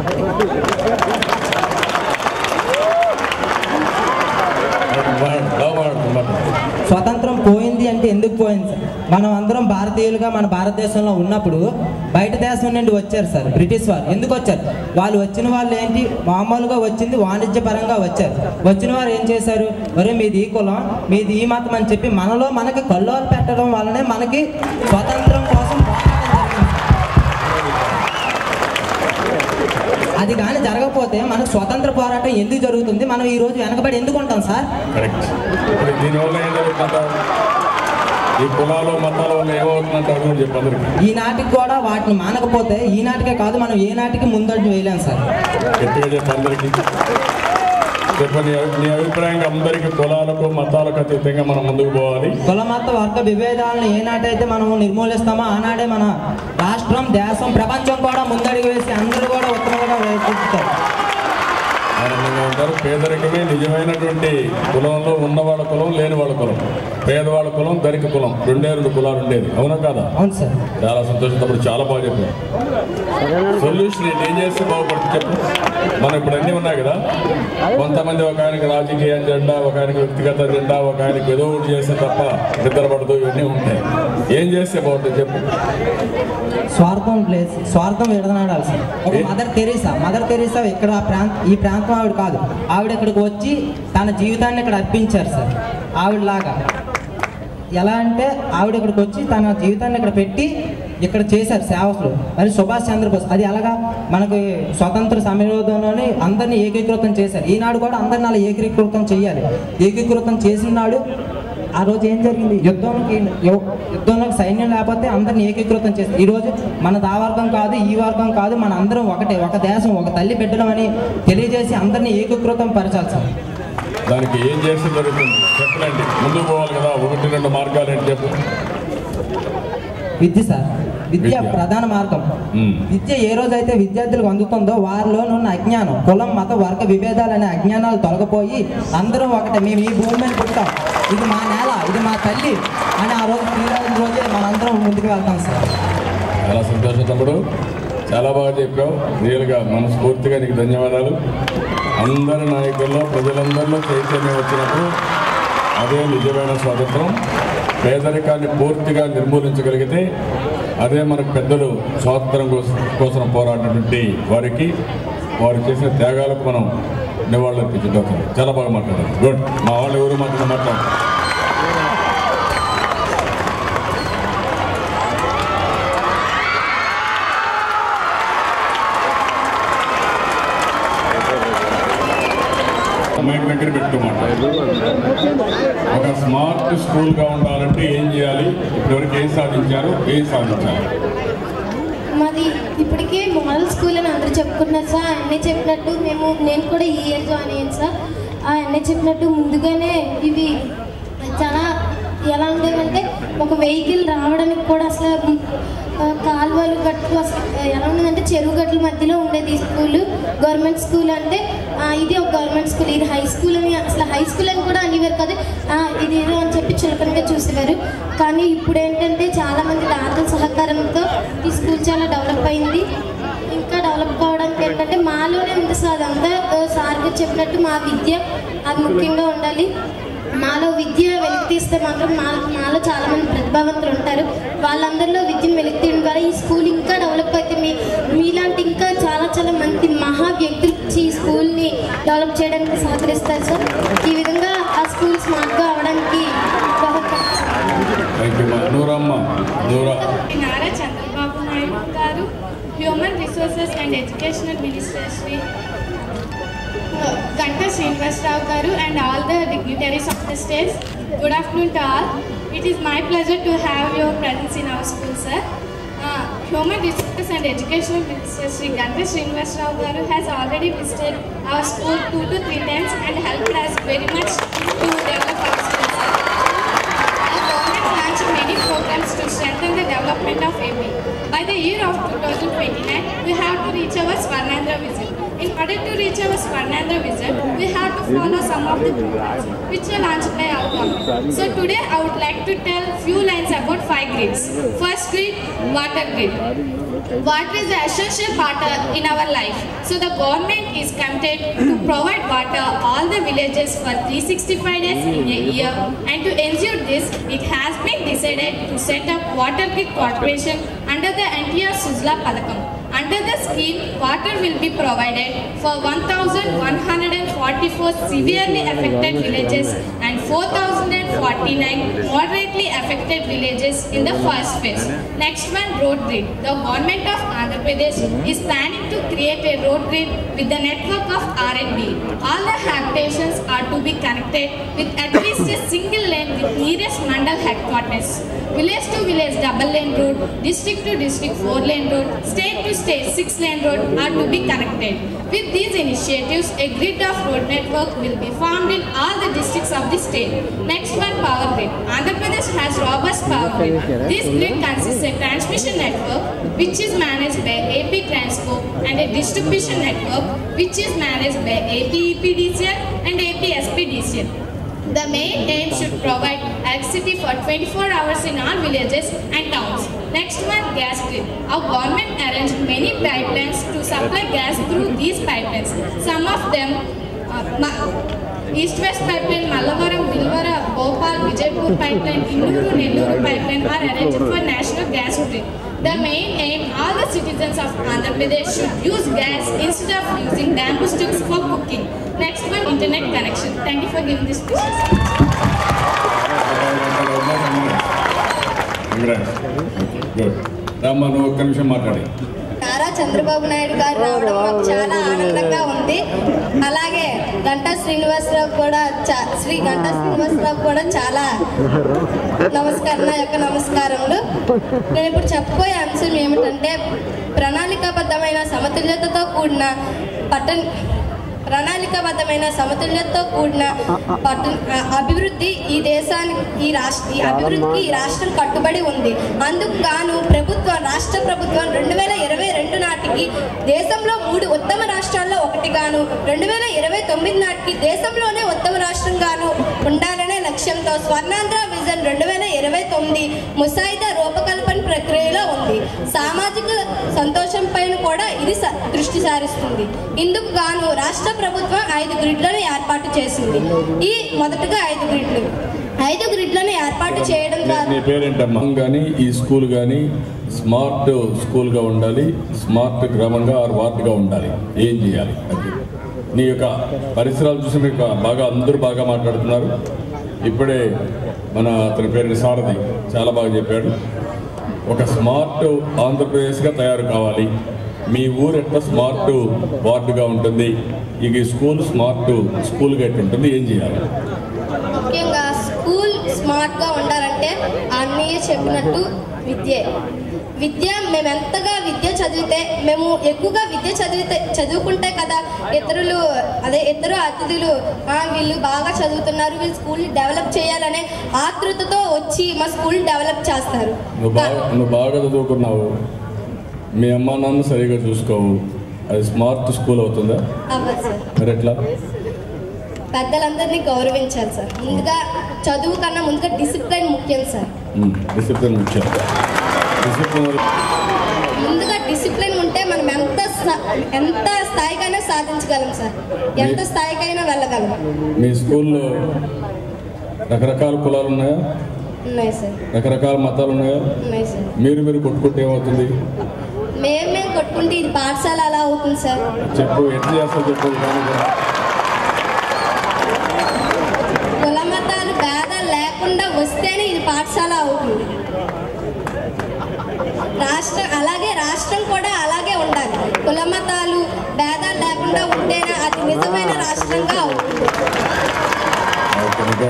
స్వతంత్రం పోయింది అంటే ఎందుకు పోయింది సార్ మనం అందరం భారతీయులుగా మన భారతదేశంలో ఉన్నప్పుడు బయట దేశం నుండి వచ్చారు సార్ బ్రిటిష్ వారు ఎందుకు వచ్చారు వాళ్ళు వచ్చిన వాళ్ళు ఏంటి మామూలుగా వచ్చింది వాణిజ్యపరంగా వచ్చారు వచ్చిన వారు ఏం చేశారు ఒరే మీది ఈ కులం మీది ఈ మతం అని చెప్పి మనలో మనకి కల్లోలు పెట్టడం వల్లనే మనకి స్వతంత్రం కోసం అది కానీ జరగకపోతే మనకు స్వతంత్ర పోరాటం ఎందుకు జరుగుతుంది మనం ఈ రోజు వెనకబడి ఎందుకు ఉంటాం సార్ కరెక్ట్ ఇప్పుడు దీనివల్ల ఏం జరుగుతుందంటారు ఈ కులాలు మతాల వల్ల ఏమవుతుందంటారు అని చెప్పి అందరికీ ఈనాటికి కూడా వాటిని మానకపోతే ఈనాటికే కాదు మనం ఏ నాటికి ముందడుగు వేయలేం సార్ గట్టిగా చెప్పి అందరికీ చెప్ప నీ అభి- నీ అభిప్రాయంగా అందరికీ కులాలకు మతాలకు అతీతంగా మనం ముందుకు పోవాలి కుల మత వర్గ విభేదాలను ఏనాటైతే మనం నిర్మూలిస్తామో ఆనాడే మన రాష్ట్రం దేశం ప్రపంచం కూడా ముందడుగు వేసి అందరూ కూడా ఉత్తరంగా వేసుకుంటారు ఆనందంగా ఉంటారు పేదరికమే నిజమైనటువంటి కులంలో ఉన్నవాళ్ళ కులం లేని వాళ్ళ కులం పేదవాళ్ళ కులం ధనిక కులం రెండే రెండు కులాలు ఉండేది అవునా కాదా అవును సార్ చాలా సంతోషం తప్పుడు చాలా బాగా చెప్పారు సొల్యూషన్ ఏంటి ఏం చేస్తే బాగుపడుతుంది చెప్పు మనం ఇప్పుడు అన్నీ ఉన్నాయి కదా కొంతమంది ఒక ఆయనకి రాజకీయ జెండా ఒక ఆయనకి వ్యక్తిగత జెండా ఒక ఆయనకి ఏదో ఒకటి చేస్తే తప్ప నిద్రపడదు ఇవన్నీ ఉంటాయి ఏం చేస్తే బాగుంటుంది చెప్పు స్వార్థం ప్లేస్ స్వార్థం విడదనాడాలి సార్ ఒక మదర్ తెరీసా మదర్ తెరీసా ఇక్కడ ఆ ప్రాంత ఈ ప్రాంతం ఆవిడ కాదు ఆవిడ ఇక్కడికి వచ్చి తన జీవితాన్ని ఇక్కడ అర్పించారు సార్ ఆవిడలాగా ఎలా అంటే ఆవిడ ఇక్కడికి వచ్చి తన జీవితాన్ని ఇక్కడ పెట్టి ఇక్కడ చేశారు సేవకులు మరి సుభాష్ చంద్రబోస్ అది ఎలాగా మనకి స్వతంత్ర సమయంలోనే అందరినీ ఏకీకృతం చేశారు ఈనాడు కూడా అందరిని అలా ఏకీకృతం చేయాలి ఏకీకృతం చేసిన నాడు ఆ రోజు ఏం జరిగింది యుద్ధంకి యు- యుద్ధంలో సైన్యం లేకపోతే అందరిని ఏకీకృతం చేస్తారు ఈ రోజు మన దా వర్గం కాదు ఈ వర్గం కాదు మన అందరం ఒకటే ఒక దేశం ఒక తల్లి బిడ్డలం అని తెలియజేసి అందరినీ ఏకీకృతం పరచాలి సార్ దానికి ఏం చేస్తే జరుగుతుంది చెప్పండి ముందుకు పోవాలి కదా ఒకటి రెండు మార్గాలు ఏంటి చెప్పు విద్య సార్ విద్య విద్య. ప్రధాన మార్గం ఉమ్. విద్య ఏ రోజైతే విద్యార్థులకు అందుతుందో వారిలో ఉన్న అజ్ఞానం కులం మత వర్గ విభేదాలు అనే అజ్ఞానాలు తొలగిపోయి అందరం ఒకటే మేము ఈ భూమి మీద పుట్టాం ఇది మా నేల ఇది మా తల్లి అని ఆ రోజు శ్రీరాజు రోజే మనందరం ముందుకు వెళ్తాం సార్ చాలా సంతోషం తమ్ముడు చాలా బాగా చెప్పావు రియల్గా మనస్ఫూర్తిగా నీకు ధన్యవాదాలు అందరి నాయకుల్లో ప్రజలందరిలో చైతన్యం వచ్చినప్పుడు అదే నిజమైన స్వాతంత్రం పేదరికాన్ని పూర్తిగా నిర్మూలించగలిగితే అదే మనకు పెద్దలు స్వాతంత్రం కోసం కోసం పోరాడినటువంటి వారికి వారు చేసిన త్యాగాలకు మనం నివాళులర్పించడం చాలా బాగా మాట్లాడారు గుడ్ మా వాళ్ళు ఎవరు మాట్లాడ మాట్లాడారు మైక్ దగ్గర పెట్టుకోమాట ఒక స్మార్ట్ స్కూల్గా ఉండాలంటే ఏం చేయాలి ఇప్పటివరకు ఏం సాధించారు ఏం సాధించాలి మాది ఇప్పటికే మోడల్ స్కూల్ అని అందరూ చెప్పుకున్నారు సార్ అన్నీ చెప్పినట్టు మేము నేను కూడా ఈ ఇయర్ జాయిన్ అయ్యాను సార్ ఆ అన్నీ చెప్పినట్టు ముందుగానే ఇవి చాలా ఎలా ఉండేవంటే ఒక వెహికల్ రావడానికి కూడా అసలు ఆ, కాలువలు గట్లు అసలు ఎలా ఉండేదంటే చెరువు గట్ల మధ్యలో ఉండేది ఈ స్కూల్ గవర్నమెంట్ స్కూల్ అంటే ఆ, ఇది ఒక గవర్నమెంట్ స్కూల్ ఇది హై స్కూల్ అని అసలు హై స్కూల్ అని కూడా అనేవారు కదా ఆ, ఇది ఏదో అని చెప్పి చులకనగా చూసేవారు కానీ ఇప్పుడు ఏంటంటే చాలా మంది దాతల సహకారంతో ఈ స్కూల్ చాలా డెవలప్ అయింది ఇంకా డెవలప్ కావడానికి ఏంటంటే మాలోనే ఉంది సార్ అదంతా ఆ, సార్ గారు చెప్పినట్టు మా విద్య అది ముఖ్యంగా ఉండాలి మాలో విద్య వెలికి తీస్తే మాత్రం మా మాలో చాలా మంది ప్రతిభావంతులు ఉంటారు వాళ్ళందరిలో విద్యను వెలికి తీయడం ద్వారా ఈ స్కూల్ ఇంకా డెవలప్ అయితే మీ మీలాంటి ఇంకా చాలా చాలా మంది మహా వ్యక్తులు వచ్చి ఈ స్కూల్ని డెవలప్ చేయడానికి సహకరిస్తారు సార్ ఈ విధంగా ఆ స్కూల్ స్మార్ట్గా అవడానికి దోహదపడుతుంది సార్ థ్యాంక్ యూ నూరమ్మ నూరా Nara Chandrababu Naidu garu human resources and educational minister Shri Ganta Srinivasa Rao garu and all the dignitaries of the states good afternoon to all it is my pleasure to have your presence in our school sir human resources and educational minister Shri Ganta Srinivasa Rao garu has already visited our school two to three times and help us very much to develop our school sir Our government launched many programs to strengthen the development of AP. By the year of 2029, we have to reach our Swarnandra vision. In order to reach our Swarnandra vision, we have to follow some of the programs which are launched by our government. So today I would like to tell few lines about five grids. First grid, water grid. Water is the essential part uh, in our life. So the government is committed to provide water all the villages for 365 days in a year. And to ensure this, it has been decided to set up Water Grid Corporation under the NTR Suzla Padakam. Under the scheme, water will be provided for 1,144 severely affected villages and 4,049 moderately affected villages in the first phase. Next one, road grid. The government of Andhra Pradesh is planning to create a road grid with the network of R&B. All the habitations are to be connected with at least a single lane with nearest mandal headquarters. Village to village double lane road, district to district four lane road, state to state six lane road are to be connected. With these initiatives, a grid of road network will be formed in all the districts of the state. Next one, power grid. Andhra Pradesh has robust power grid. This grid consists a transmission network which is managed by AP Transco and a distribution network which is managed by AP EPDCL and AP SPDCL. The main aim should provide electricity for 24 hours in all villages and towns. Next one, gas grid. Our government arranged many pipelines to supply gas through these pipelines. Some of them, uh, Ma- East-West pipeline, Malavaram, Vilvara, Bhopal, Vijaypur pipeline, Innuru, Nelluru pipeline are arranged for national gas grid. The main aim, all the citizens of Andhra Pradesh should use gas instead of using bamboo sticks for cooking. Next one, internet connection. Thank you for giving this speech. Congrats. Okay, good. రామ్మా నువ్వు ఒక్క నిమిషం మాట్లాడి నారా చంద్రబాబు నాయుడు గారు రావడం మాకు చాలా ఆనందంగా ఉంది అలాగే గంటా శ్రీనివాసరావు కూడా చా- శ్రీ గంటా శ్రీనివాసరావు కూడా చాలా నమస్కారం నా యొక్క నమస్కారములు నేను ఇప్పుడు చెప్పబోయే అంశం ఏమిటంటే ప్రణాళికాబద్ధమైన సమతుల్యతతో కూడిన పట్టణ ప్రణాళికాబద్ధమైన సమతుల్యతతో కూడిన పట్టణ అభివృద్ధి ఈ దేశానికి ఈ రాష్ట్ర ఈ అభివృద్ధికి ఈ రాష్ట్రం కట్టుబడి ఉంది అందుకు గాను ప్రభుత్వం రాష్ట్ర ప్రభుత్వం రెండు వేల ఇరవై రెండు నాటికి దేశంలో మూడు ఉత్తమ రాష్ట్రాల్లో ఒకటిగాను రెండు వేల ఇరవై తొమ్మిది నాటికి దేశంలోనే ఉత్తమ రాష్ట్రంగాను ఉండాలనే లక్ష్యంతో స్వర్ణాంధ్ర విజన్ రెండు వేల ఇరవై తొమ్మిది ముసాయిదా రూపకల్పన ప్రక్రియలో ఉంది సామాజిక సంతోషం పైన కూడా ఇది స- దృష్టి సారిస్తుంది ఇందుకు గాను రాష్ట్ర ప్రభుత్వం ఐదు గ్రిడ్లను ఏర్పాటు చేసింది ఈ మొదటగా ఐదు గ్రిడ్లు ఐదు గ్రిడ్లను ఏర్పాటు చేయడం నీ- ద్వారా నీ పేరేంటమ్మా కానీ ఈ స్కూల్ కానీ స్మార్ట్ స్కూల్గా ఉండాలి స్మార్ట్ గ్రామంగా ఆర్ వార్డుగా ఉండాలి ఏం చేయాలి అది నీ యొక్క పరిసరాలు చూసి మీకు బాగా అందరూ బాగా మాట్లాడుతున్నారు ఇప్పుడే మన అతని పేరు సారథి చాలా బాగా చెప్పాడు ఒక స్మార్ట్ ఆంధ్రప్రదేశ్గా తయారు కావాలి మీ ఊరు ఎట్లా స్మార్ట్ వార్డుగా ఉంటుంది ఇక ఈ స్కూల్ స్మార్ట్ స్కూల్గా ఎట్లా ఉంటుంది ఏం చేయాలి ముఖ్యంగా స్కూల్ స్మార్ట్గా ఉండాలంటే అన్నయ్య చెప్పినట్టు విద్యే విద్య మేము ఎంతగా విద్య చదివితే మేము ఎక్కువగా విద్య చదివితే చదువుకుంటే కదా ఇతరులు అదే ఇతరు అతిథులు "ఆ, వీళ్ళు బాగా చదువుతున్నారు వీళ్ళు స్కూల్ని డెవలప్ చేయాలనే ఆతృతతో వచ్చి మా స్కూల్ డెవలప్ చేస్తారు నువ్వు బాగా నువ్వు బాగా చదువుకున్నావు మీ అమ్మ నాన్న సరిగా చూసుకోవు అది స్మార్ట్ స్కూల్ అవుతుందా అవ్వదు సార్ మరి ఎట్లా పెద్దలందరినీ గౌరవించాలి సార్ ముందుగా చదువు కన్నా ముందుగా డిసిప్లిన్ ముఖ్యం సార్ డిసిప్లిన్ ముఖ్యం డిసిప్లిన్ ముందుగా డిసిప్లిన్ ఉంటే మనం ఎంత స- ఎంత స్థాయికైనా సాధించగలం సార్ ఎంత స్థాయికైనా వెళ్ళగలం మీ స్కూల్లో రకరకాల కులాలు ఉన్నాయా ఉన్నాయి సార్ రకరకాల మతాలు ఉన్నాయా ఉన్నాయి సార్ మీరు మీరు కొట్టుకుంటే ఏమవుతుంది మేము మేము కొట్టుకుంటే ఇది పాఠశాల అలా అవుతుంది సార్ చెప్పు ఎట్లా చేస్తావు చెప్పు దాని గురించి. కుల మతాలు భేదాలు లేకుండా వస్తేనే ఇది పాఠశాల అవుతుంది రాష్ట్రం అలాగే రాష్ట్రం కూడా అలాగే ఉండాలి కుల మతాలు భేదాలు లేకుండా ఉంటేనే అది నిజమైన రాష్ట్రంగా అవుతుంది ఓకే, ఓకే.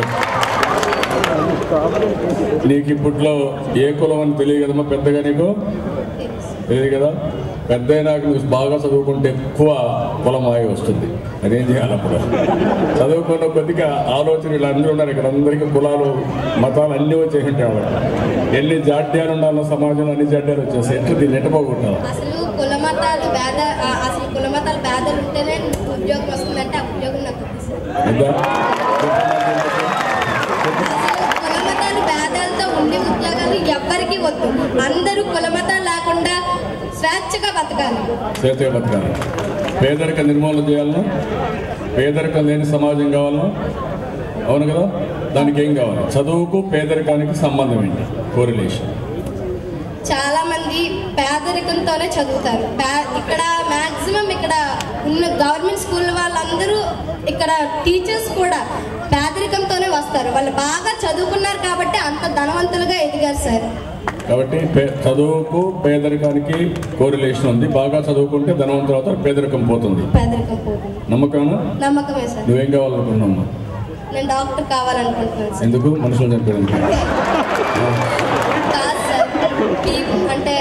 నీకు ఇప్పట్లో ఏ కులం అని తెలియదు కదమ్మా పెద్దగా నీకు తెలియదు కదా పెద్ద అయినాక నువ్వు బాగా చదువుకుంటే ఎక్కువ కులం ఆగి వస్తుంది అదేం చేయాలి అప్పుడు చదువుకున్న కొద్దిగా ఆలోచన వీళ్ళు అందరూ ఉన్నారు ఇక్కడ అందరికీ కులాలు మతాలు అన్నీ వచ్చేసి ఉంటాయి వాళ్ళకి. ఎన్ని జాడ్యాలు ఉండాలో సమాజంలో అన్ని జాడ్యాలు వచ్చేసి ఎట్లు దీన్ని ఎట్టపోగొట్టాలి అసలు కుల మతాలు భేద ఆ, అసలు కుల మతాలు భేదాలు ఉంటేనే ఉద్యోగం వస్తుందంటే ఆ ఉద్యోగం నాకు వద్దు సార్. ఎంత కుల మతాలు భేదాలతో ఉండే ఉద్యోగాలు ఎవ్వరికీ వద్దు అందరూ కుల మతాలు లేకుండా స్వేచ్ఛగా బతకాలి చేతే బతకాలి పేదరిక నిర్మూలన చేయాలన్నా పేదరికం లేని సమాజం కావాలన్నా అవును కదా దానికి ఏం కావాలి చదువుకు పేదరికానికి సంబంధం ఏంటి కోరిలేషన్ చాలా మంది పేదరికంతోనే చదువుతారు పే- ఇక్కడ మాక్సిమం ఇక్కడ ఉన్న గవర్నమెంట్ స్కూల్ వాళ్ళందరూ ఇక్కడ టీచర్స్ కూడా పేదరికంతోనే వస్తారు వాళ్ళు బాగా చదువుకున్నారు కాబట్టి అంత ధనవంతులుగా ఎదిగారు సార్ కాబట్టి పే- చదువుకు పేదరికానికి కోరిలేషన్ ఉంది బాగా చదువుకుంటే ధనవంతులు అవుతారు పేదరికం పోతుంది పేదరికం పోతుంది నమ్మకమా నమ్మకమే సార్ నువ్వేం కావాలనుకున్నావు నేను డాక్టర్ కావాలనుకుంటున్నాను సార్ ఎందుకు మనుషులు చంపడానికి కాదు సార్ పీపుల్ అంటే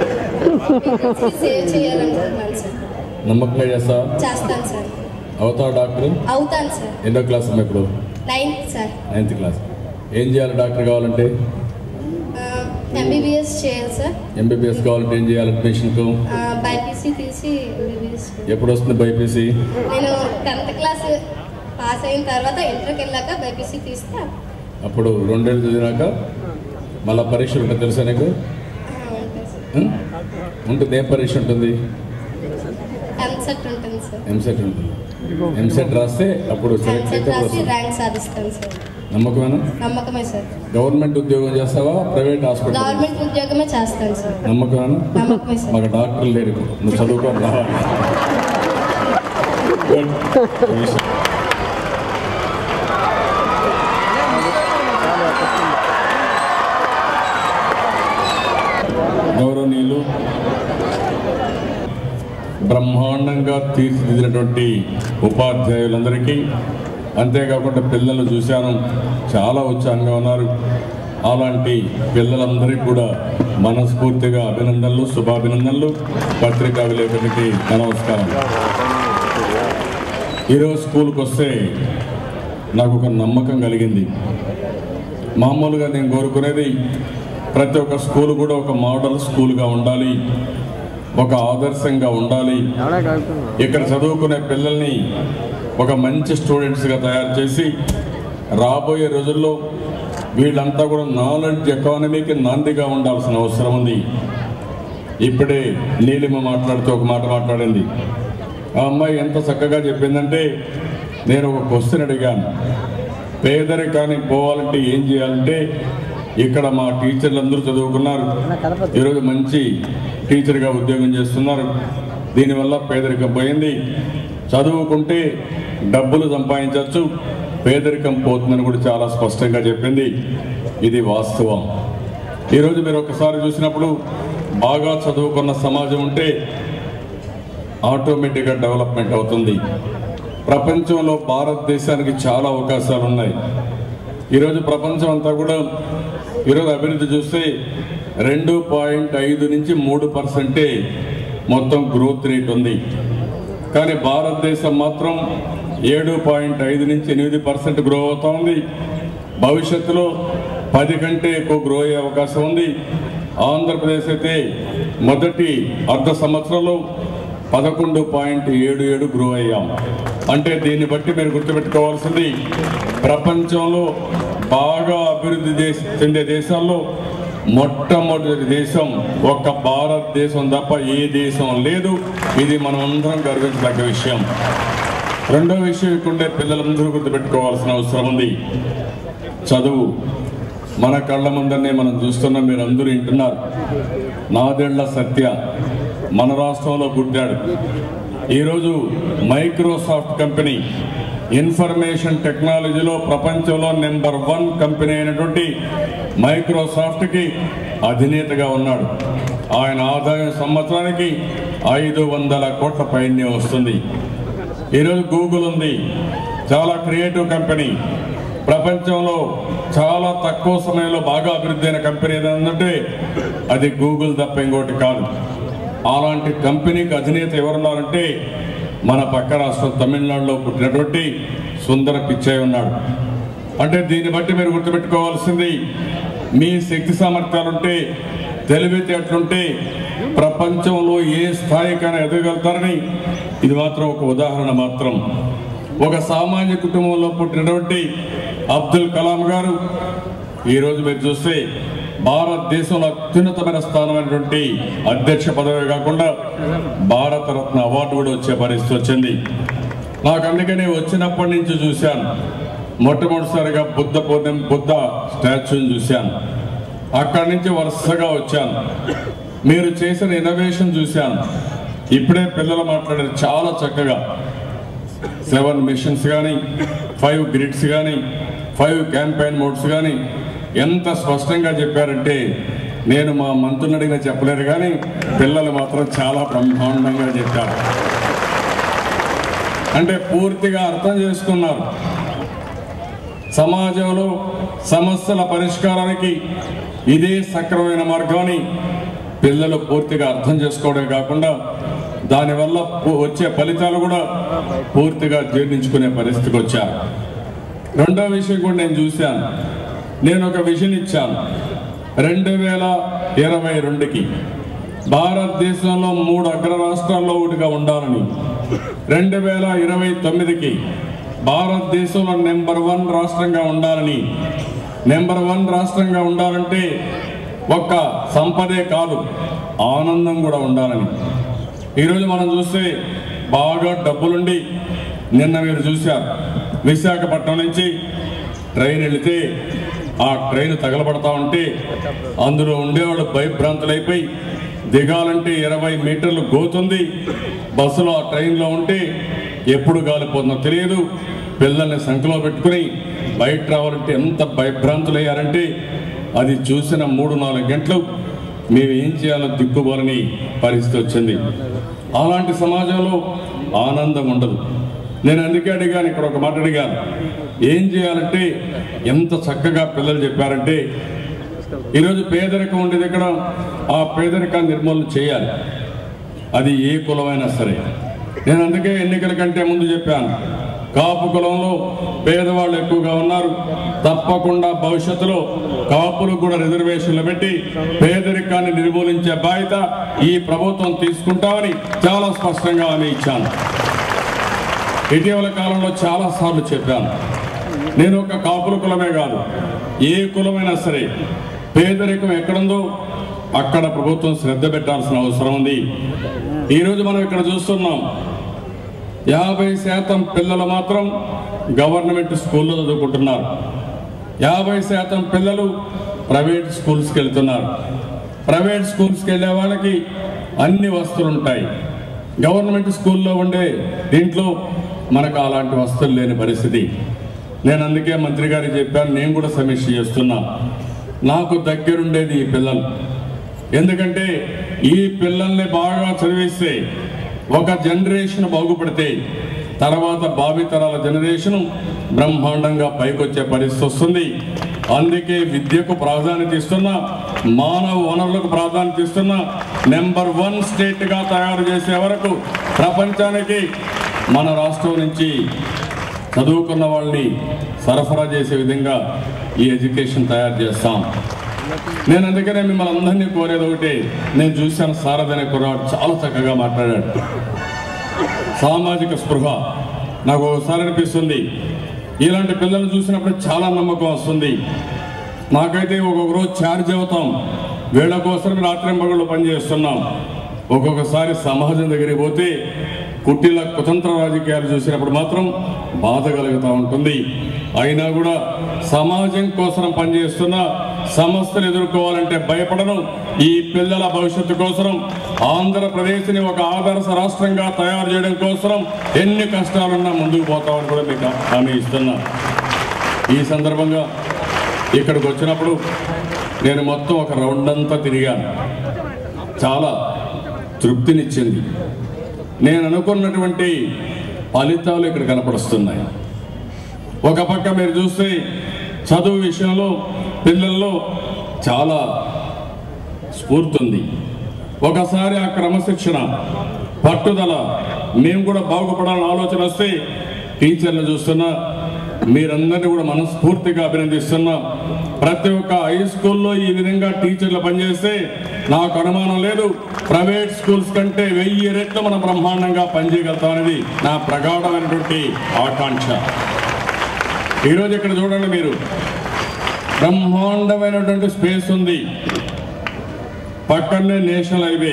సేవ్ చేయాలనుకుంటున్నాను సార్ నమ్మకంగా చేస్తా చేస్తాను సార్ అవుతావు డాక్టర్ అవుతాను సార్ ఎన్నో క్లాస్ అమ్మా ఇప్పుడు నైన్త్ సార్ నైన్త్ క్లాస్ ఏం చేయాలి డాక్టర్ కావాలంటే ఎంబీబీఎస్ చేయాలి సార్ ఎంబీబీఎస్ కావాలంటే ఏం చేయాలి అడ్మిషన్కు బైపీసీ తీసి ఎంబీబీఎస్ ఎప్పుడు వస్తుంది బైపీసీ నేను టెన్త్ క్లాస్ పాస్ అయిన తర్వాత ఇంటర్కి వెళ్ళాక బైపీసీ తీస్తే అప్పుడు రెండేళ్ళు చదివినాక మళ్ళీ పరీక్షలు ఉంటుంది తెలుసా నీకు ఉం? ఉంటుంది ఏం పరీక్ష ఉంటుంది ఎంసెట్ ఉంటుంది సార్ ఎంసెట్ ఉంటుంది ఎంసెట్ రాస్తే అప్పుడు సెలెక్ట్ ఎంసెట్ అయితే రాసి వస్తుంది ర్యాంక్ సాధిస్తాను సార్ నమ్మకమేనా నమ్మకమే సార్ గవర్నమెంట్ ఉద్యోగం చేస్తావా ప్రైవేట్ హాస్పిటల్ గవర్నమెంట్ ఉద్యోగమే చేస్తాను సార్ నమ్మకమేనా నమ్మకమే సార్ మాకు డాక్టర్ లేరు ఇప్పుడు. నువ్వు చదువుకొని రావాలి Good. విషయం. గౌరవనీయులు బ్రహ్మాండంగా తీర్చిదిద్దినటువంటి ఉపాధ్యాయులందరికీ అంతేకాకుండా పిల్లలు చూశాను చాలా ఉత్సాహంగా ఉన్నారు అలాంటి పిల్లలందరికీ కూడా మనస్ఫూర్తిగా అభినందనలు శుభాభినందనలు పత్రికా విలేకరికి నా నమస్కారం ఈరోజు స్కూల్కి వస్తే నాకు ఒక నమ్మకం కలిగింది మామూలుగా నేను కోరుకునేది ప్రతి ఒక్క స్కూల్ కూడా ఒక మోడల్ స్కూల్గా ఉండాలి ఒక ఆదర్శంగా ఉండాలి ఇక్కడ చదువుకునే పిల్లల్ని ఒక మంచి స్టూడెంట్స్గా తయారు చేసి రాబోయే రోజుల్లో వీళ్ళంతా కూడా నాలెడ్జ్ ఎకానమీకి నాందిగా ఉండాల్సిన అవసరం ఉంది ఇప్పుడే నీలిమ మాట్లాడుతూ ఒక మాట మాట్లాడింది ఆ అమ్మాయి ఎంత చక్కగా చెప్పిందంటే నేను ఒక క్వశ్చన్ అడిగాను పేదరికానికి పోవాలంటే ఏం చేయాలంటే ఇక్కడ మా టీచర్లు అందరూ చదువుకున్నారు ఈరోజు మంచి టీచర్గా ఉద్యోగం చేస్తున్నారు దీనివల్ల పేదరికం పోయింది చదువుకుంటే డబ్బులు సంపాదించవచ్చు పేదరికం పోతుందని కూడా చాలా స్పష్టంగా చెప్పింది ఇది వాస్తవం ఈరోజు మీరు ఒకసారి చూసినప్పుడు బాగా చదువుకున్న సమాజం ఉంటే ఆటోమేటిక్గా డెవలప్మెంట్ అవుతుంది ప్రపంచంలో భారతదేశానికి చాలా అవకాశాలు ఉన్నాయి ఈరోజు ప్రపంచం అంతా కూడా ఈరోజు అభివృద్ధి చూస్తే రెండు పాయింట్ ఐదు నుంచి మూడు పర్సెంటే మొత్తం గ్రోత్ రేట్ ఉంది కానీ భారతదేశం మాత్రం ఏడు పాయింట్ ఐదు నుంచి ఎనిమిది పర్సెంట్ గ్రో అవుతా ఉంది భవిష్యత్తులో పది కంటే ఎక్కువ గ్రో అయ్యే అవకాశం ఉంది ఆంధ్రప్రదేశ్ అయితే మొదటి అర్ధ సంవత్సరంలో పదకొండు పాయింట్ ఏడు ఏడు గ్రో అయ్యాం అంటే దీన్ని బట్టి మీరు గుర్తుపెట్టుకోవాల్సింది ప్రపంచంలో బాగా అభివృద్ధి దేశ చెందే దేశాల్లో మొట్టమొదటి దేశం ఒక్క భారతదేశం తప్ప ఏ దేశం లేదు ఇది మనం అందరం గర్వించదగ్గ విషయం రెండో విషయం ఇక్కడే పిల్లలందరూ గుర్తుపెట్టుకోవాల్సిన అవసరం ఉంది చదువు మన కళ్ళ ముందరనే మనం చూస్తున్నాం మీరు అందరూ వింటున్నారు నాదేళ్ల సత్య మన రాష్ట్రంలో పుట్టాడు ఈరోజు మైక్రోసాఫ్ట్ కంపెనీ ఇన్ఫర్మేషన్ టెక్నాలజీలో ప్రపంచంలో నెంబర్ వన్ కంపెనీ అయినటువంటి మైక్రోసాఫ్ట్కి అధినేతగా ఉన్నాడు ఆయన ఆదాయం సంవత్సరానికి ఐదు వందల కోట్ల పైనే వస్తుంది ఈరోజు గూగుల్ ఉంది చాలా క్రియేటివ్ కంపెనీ ప్రపంచంలో చాలా తక్కువ సమయంలో బాగా అభివృద్ధి అయిన కంపెనీ ఏదంటే అది గూగుల్ తప్ప ఇంకోటి కాదు అలాంటి కంపెనీకి అధినేత ఎవరున్నారంటే మన పక్క రాష్ట్రం తమిళనాడులో పుట్టినటువంటి సుందర పిచ్చయ్య ఉన్నాడు అంటే దీన్ని బట్టి మీరు గుర్తుపెట్టుకోవాల్సింది మీ శక్తి సామర్థ్యాలుంటే తెలివితేటలుంటే ప్రపంచంలో ఏ స్థాయికైనా ఎదగలుగుతారని ఇది మాత్రం ఒక ఉదాహరణ మాత్రం ఒక సామాన్య కుటుంబంలో పుట్టినటువంటి అబ్దుల్ కలాం గారు ఈరోజు మీరు చూస్తే భారతదేశంలో అత్యున్నతమైన స్థానమైనటువంటి అధ్యక్ష పదవి కాకుండా భారతరత్న అవార్డు కూడా వచ్చే పరిస్థితి వచ్చింది నాకు అందుకనే వచ్చినప్పటి నుంచి చూశాను మొట్టమొదటిసారిగా బుద్ధ పూర్ణిమ బుద్ధ స్టాచ్యూని చూశాను అక్కడి నుంచి వరుసగా వచ్చాను మీరు చేసిన ఇన్నోవేషన్ చూశాను ఇప్పుడే పిల్లలు మాట్లాడారు చాలా చక్కగా సెవెన్ మిషన్స్ కానీ ఫైవ్ గ్రిడ్స్ కానీ ఫైవ్ క్యాంపెయిన్ మోడ్స్ కానీ ఎంత స్పష్టంగా చెప్పారంటే నేను మా మంత్రులు అడిగిన చెప్పలేరు కానీ పిల్లలు మాత్రం చాలా బ్రహ్మాండంగా చెప్పారు అంటే పూర్తిగా అర్థం చేసుకున్నారు సమాజంలో సమస్యల పరిష్కారానికి ఇదే సక్రమైన మార్గాన్ని పిల్లలు పూర్తిగా అర్థం చేసుకోవడమే కాకుండా దానివల్ల పు- వచ్చే ఫలితాలు కూడా పూర్తిగా జీర్ణించుకునే పరిస్థితికి వచ్చారు రెండో విషయం కూడా నేను చూశాను నేను ఒక విజన్ ఇచ్చాను రెండు వేల ఇరవై రెండుకి భారతదేశంలో మూడు అగ్ర రాష్ట్రాల్లో ఒకటిగా ఉండాలని రెండు వేల ఇరవై తొమ్మిదికి భారతదేశంలో నెంబర్ వన్ రాష్ట్రంగా ఉండాలని నెంబర్ వన్ రాష్ట్రంగా ఉండాలంటే ఒక్క సంపదే కాదు ఆనందం కూడా ఉండాలని ఈరోజు మనం చూస్తే బాగా డబ్బులుండి నిన్న మీరు చూశారు విశాఖపట్నం నుంచి ట్రైన్ వెళితే ఆ ట్రైన్ తగలబడతా ఉంటే అందులో ఉండేవాళ్ళు భయభ్రాంతులైపోయి దిగాలంటే ఇరవై మీటర్లు గోతుంది బస్సులో ఆ ట్రైన్లో ఉంటే ఎప్పుడు గాలిపోతుందో తెలియదు పిల్లల్ని సంఖ్యలో పెట్టుకుని బయట రావాలంటే ఎంత భయభ్రాంతులయ్యారంటే అది చూసిన మూడు నాలుగు గంటలు మేము ఏం చేయాలో దిక్కుబోలని పరిస్థితి వచ్చింది అలాంటి సమాజంలో ఆనందం ఉండదు నేను అందుకే అడిగాను ఇక్కడ ఒక మాట అడిగాను ఏం చేయాలంటే ఎంత చక్కగా పిల్లలు చెప్పారంటే ఈరోజు పేదరికం ఉండేది ఇక్కడ ఆ పేదరికాన్ని నిర్మూలన చేయాలి అది ఏ కులమైనా సరే నేను అందుకే ఎన్నికల కంటే ముందు చెప్పాను కాపు కులంలో పేదవాళ్ళు ఎక్కువగా ఉన్నారు తప్పకుండా భవిష్యత్తులో కాపులకు కూడా రిజర్వేషన్లు పెట్టి పేదరికాన్ని నిర్మూలించే బాధ్యత ఈ ప్రభుత్వం తీసుకుంటామని చాలా స్పష్టంగా హామీ ఇచ్చాను ఇటీవల కాలంలో చాలా సార్లు చెప్పాను నేను ఒక కాపుల కులమే కాదు ఏ కులమైనా సరే పేదరికం ఎక్కడుందో అక్కడ ప్రభుత్వం శ్రద్ధ పెట్టాల్సిన అవసరం ఉంది ఈరోజు మనం ఇక్కడ చూస్తున్నాం యాభై శాతం పిల్లలు మాత్రం గవర్నమెంట్ స్కూల్లో చదువుకుంటున్నారు యాభై శాతం పిల్లలు ప్రైవేట్ స్కూల్స్కి వెళ్తున్నారు ప్రైవేట్ స్కూల్స్కి వెళ్ళే వాళ్ళకి అన్ని వస్తువులు ఉంటాయి గవర్నమెంట్ స్కూల్లో ఉండే దీంట్లో మనకు అలాంటి వస్తువులు లేని పరిస్థితి నేను అందుకే మంత్రి గారికి చెప్పాను నేను కూడా సమీక్ష చేస్తున్నా నాకు దగ్గరుండేది ఈ పిల్లలు ఎందుకంటే ఈ పిల్లల్ని బాగా చదివిస్తే ఒక జనరేషన్ బాగుపడితే తర్వాత భావితరాల జనరేషన్ బ్రహ్మాండంగా పైకొచ్చే పరిస్థితి వస్తుంది అందుకే విద్యకు ప్రాధాన్యత ఇస్తున్నా మానవ వనరులకు ప్రాధాన్యత ఇస్తున్నా నెంబర్ వన్ స్టేట్గా తయారు చేసే వరకు ప్రపంచానికి మన రాష్ట్రం నుంచి చదువుకున్న వాళ్ళని సరఫరా చేసే విధంగా ఈ ఎడ్యుకేషన్ తయారు చేస్తాం నేను అందుకనే మిమ్మల్ని అందరినీ కోరేది ఒకటి నేను చూశాను సారథి అనే కుర్రాడు చాలా చక్కగా మాట్లాడాడు సామాజిక స్పృహ నాకు ఒకసారి అనిపిస్తుంది ఇలాంటి పిల్లలు చూసినప్పుడు చాలా నమ్మకం వస్తుంది నాకైతే ఒక్కొక్క రోజు ఛార్జ్ అవుతాం వీళ్ళ కోసం రాత్రింపగళ్ళు పనిచేస్తున్నాం ఒక్కొక్కసారి సమాజం దగ్గరికి పోతే కుట్టిల కుతంత్ర రాజకీయాలు చూసినప్పుడు మాత్రం బాధ కలుగుతూ ఉంటుంది అయినా కూడా సమాజం కోసం పనిచేస్తున్న సమస్యలు ఎదుర్కోవాలంటే భయపడను ఈ పిల్లల భవిష్యత్తు కోసం ఆంధ్రప్రదేశ్ని ఒక ఆదర్శ రాష్ట్రంగా తయారు చేయడం కోసం ఎన్ని కష్టాలున్నా ముందుకు పోతామని కూడా మీకు హామీ ఇస్తున్నా ఈ సందర్భంగా ఇక్కడికి వచ్చినప్పుడు నేను మొత్తం ఒక రౌండ్ అంతా తిరిగాను చాలా తృప్తినిచ్చింది నేను అనుకున్నటువంటి ఫలితాలు ఇక్కడ కనపడుస్తున్నాయి ఒక పక్క మీరు చూస్తే చదువు విషయంలో పిల్లల్లో చాలా స్ఫూర్తి ఉంది ఒకసారి ఆ క్రమశిక్షణ పట్టుదల మేము కూడా బాగుపడాలని ఆలోచన వస్తే టీచర్లు చూస్తున్నా మీరందరినీ కూడా మనస్ఫూర్తిగా అభినందిస్తున్నా ప్రతి ఒక్క హై స్కూల్లో ఈ విధంగా టీచర్లు పనిచేస్తే నాకు అనుమానం లేదు ప్రైవేట్ స్కూల్స్ కంటే వెయ్యి రెట్లు మనం బ్రహ్మాండంగా పనిచేయగలుగుతామనేది నా ప్రగాఢమైనటువంటి ఆకాంక్ష ఈరోజు ఇక్కడ చూడండి మీరు బ్రహ్మాండమైనటువంటి స్పేస్ ఉంది పక్కనే నేషనల్ హైవే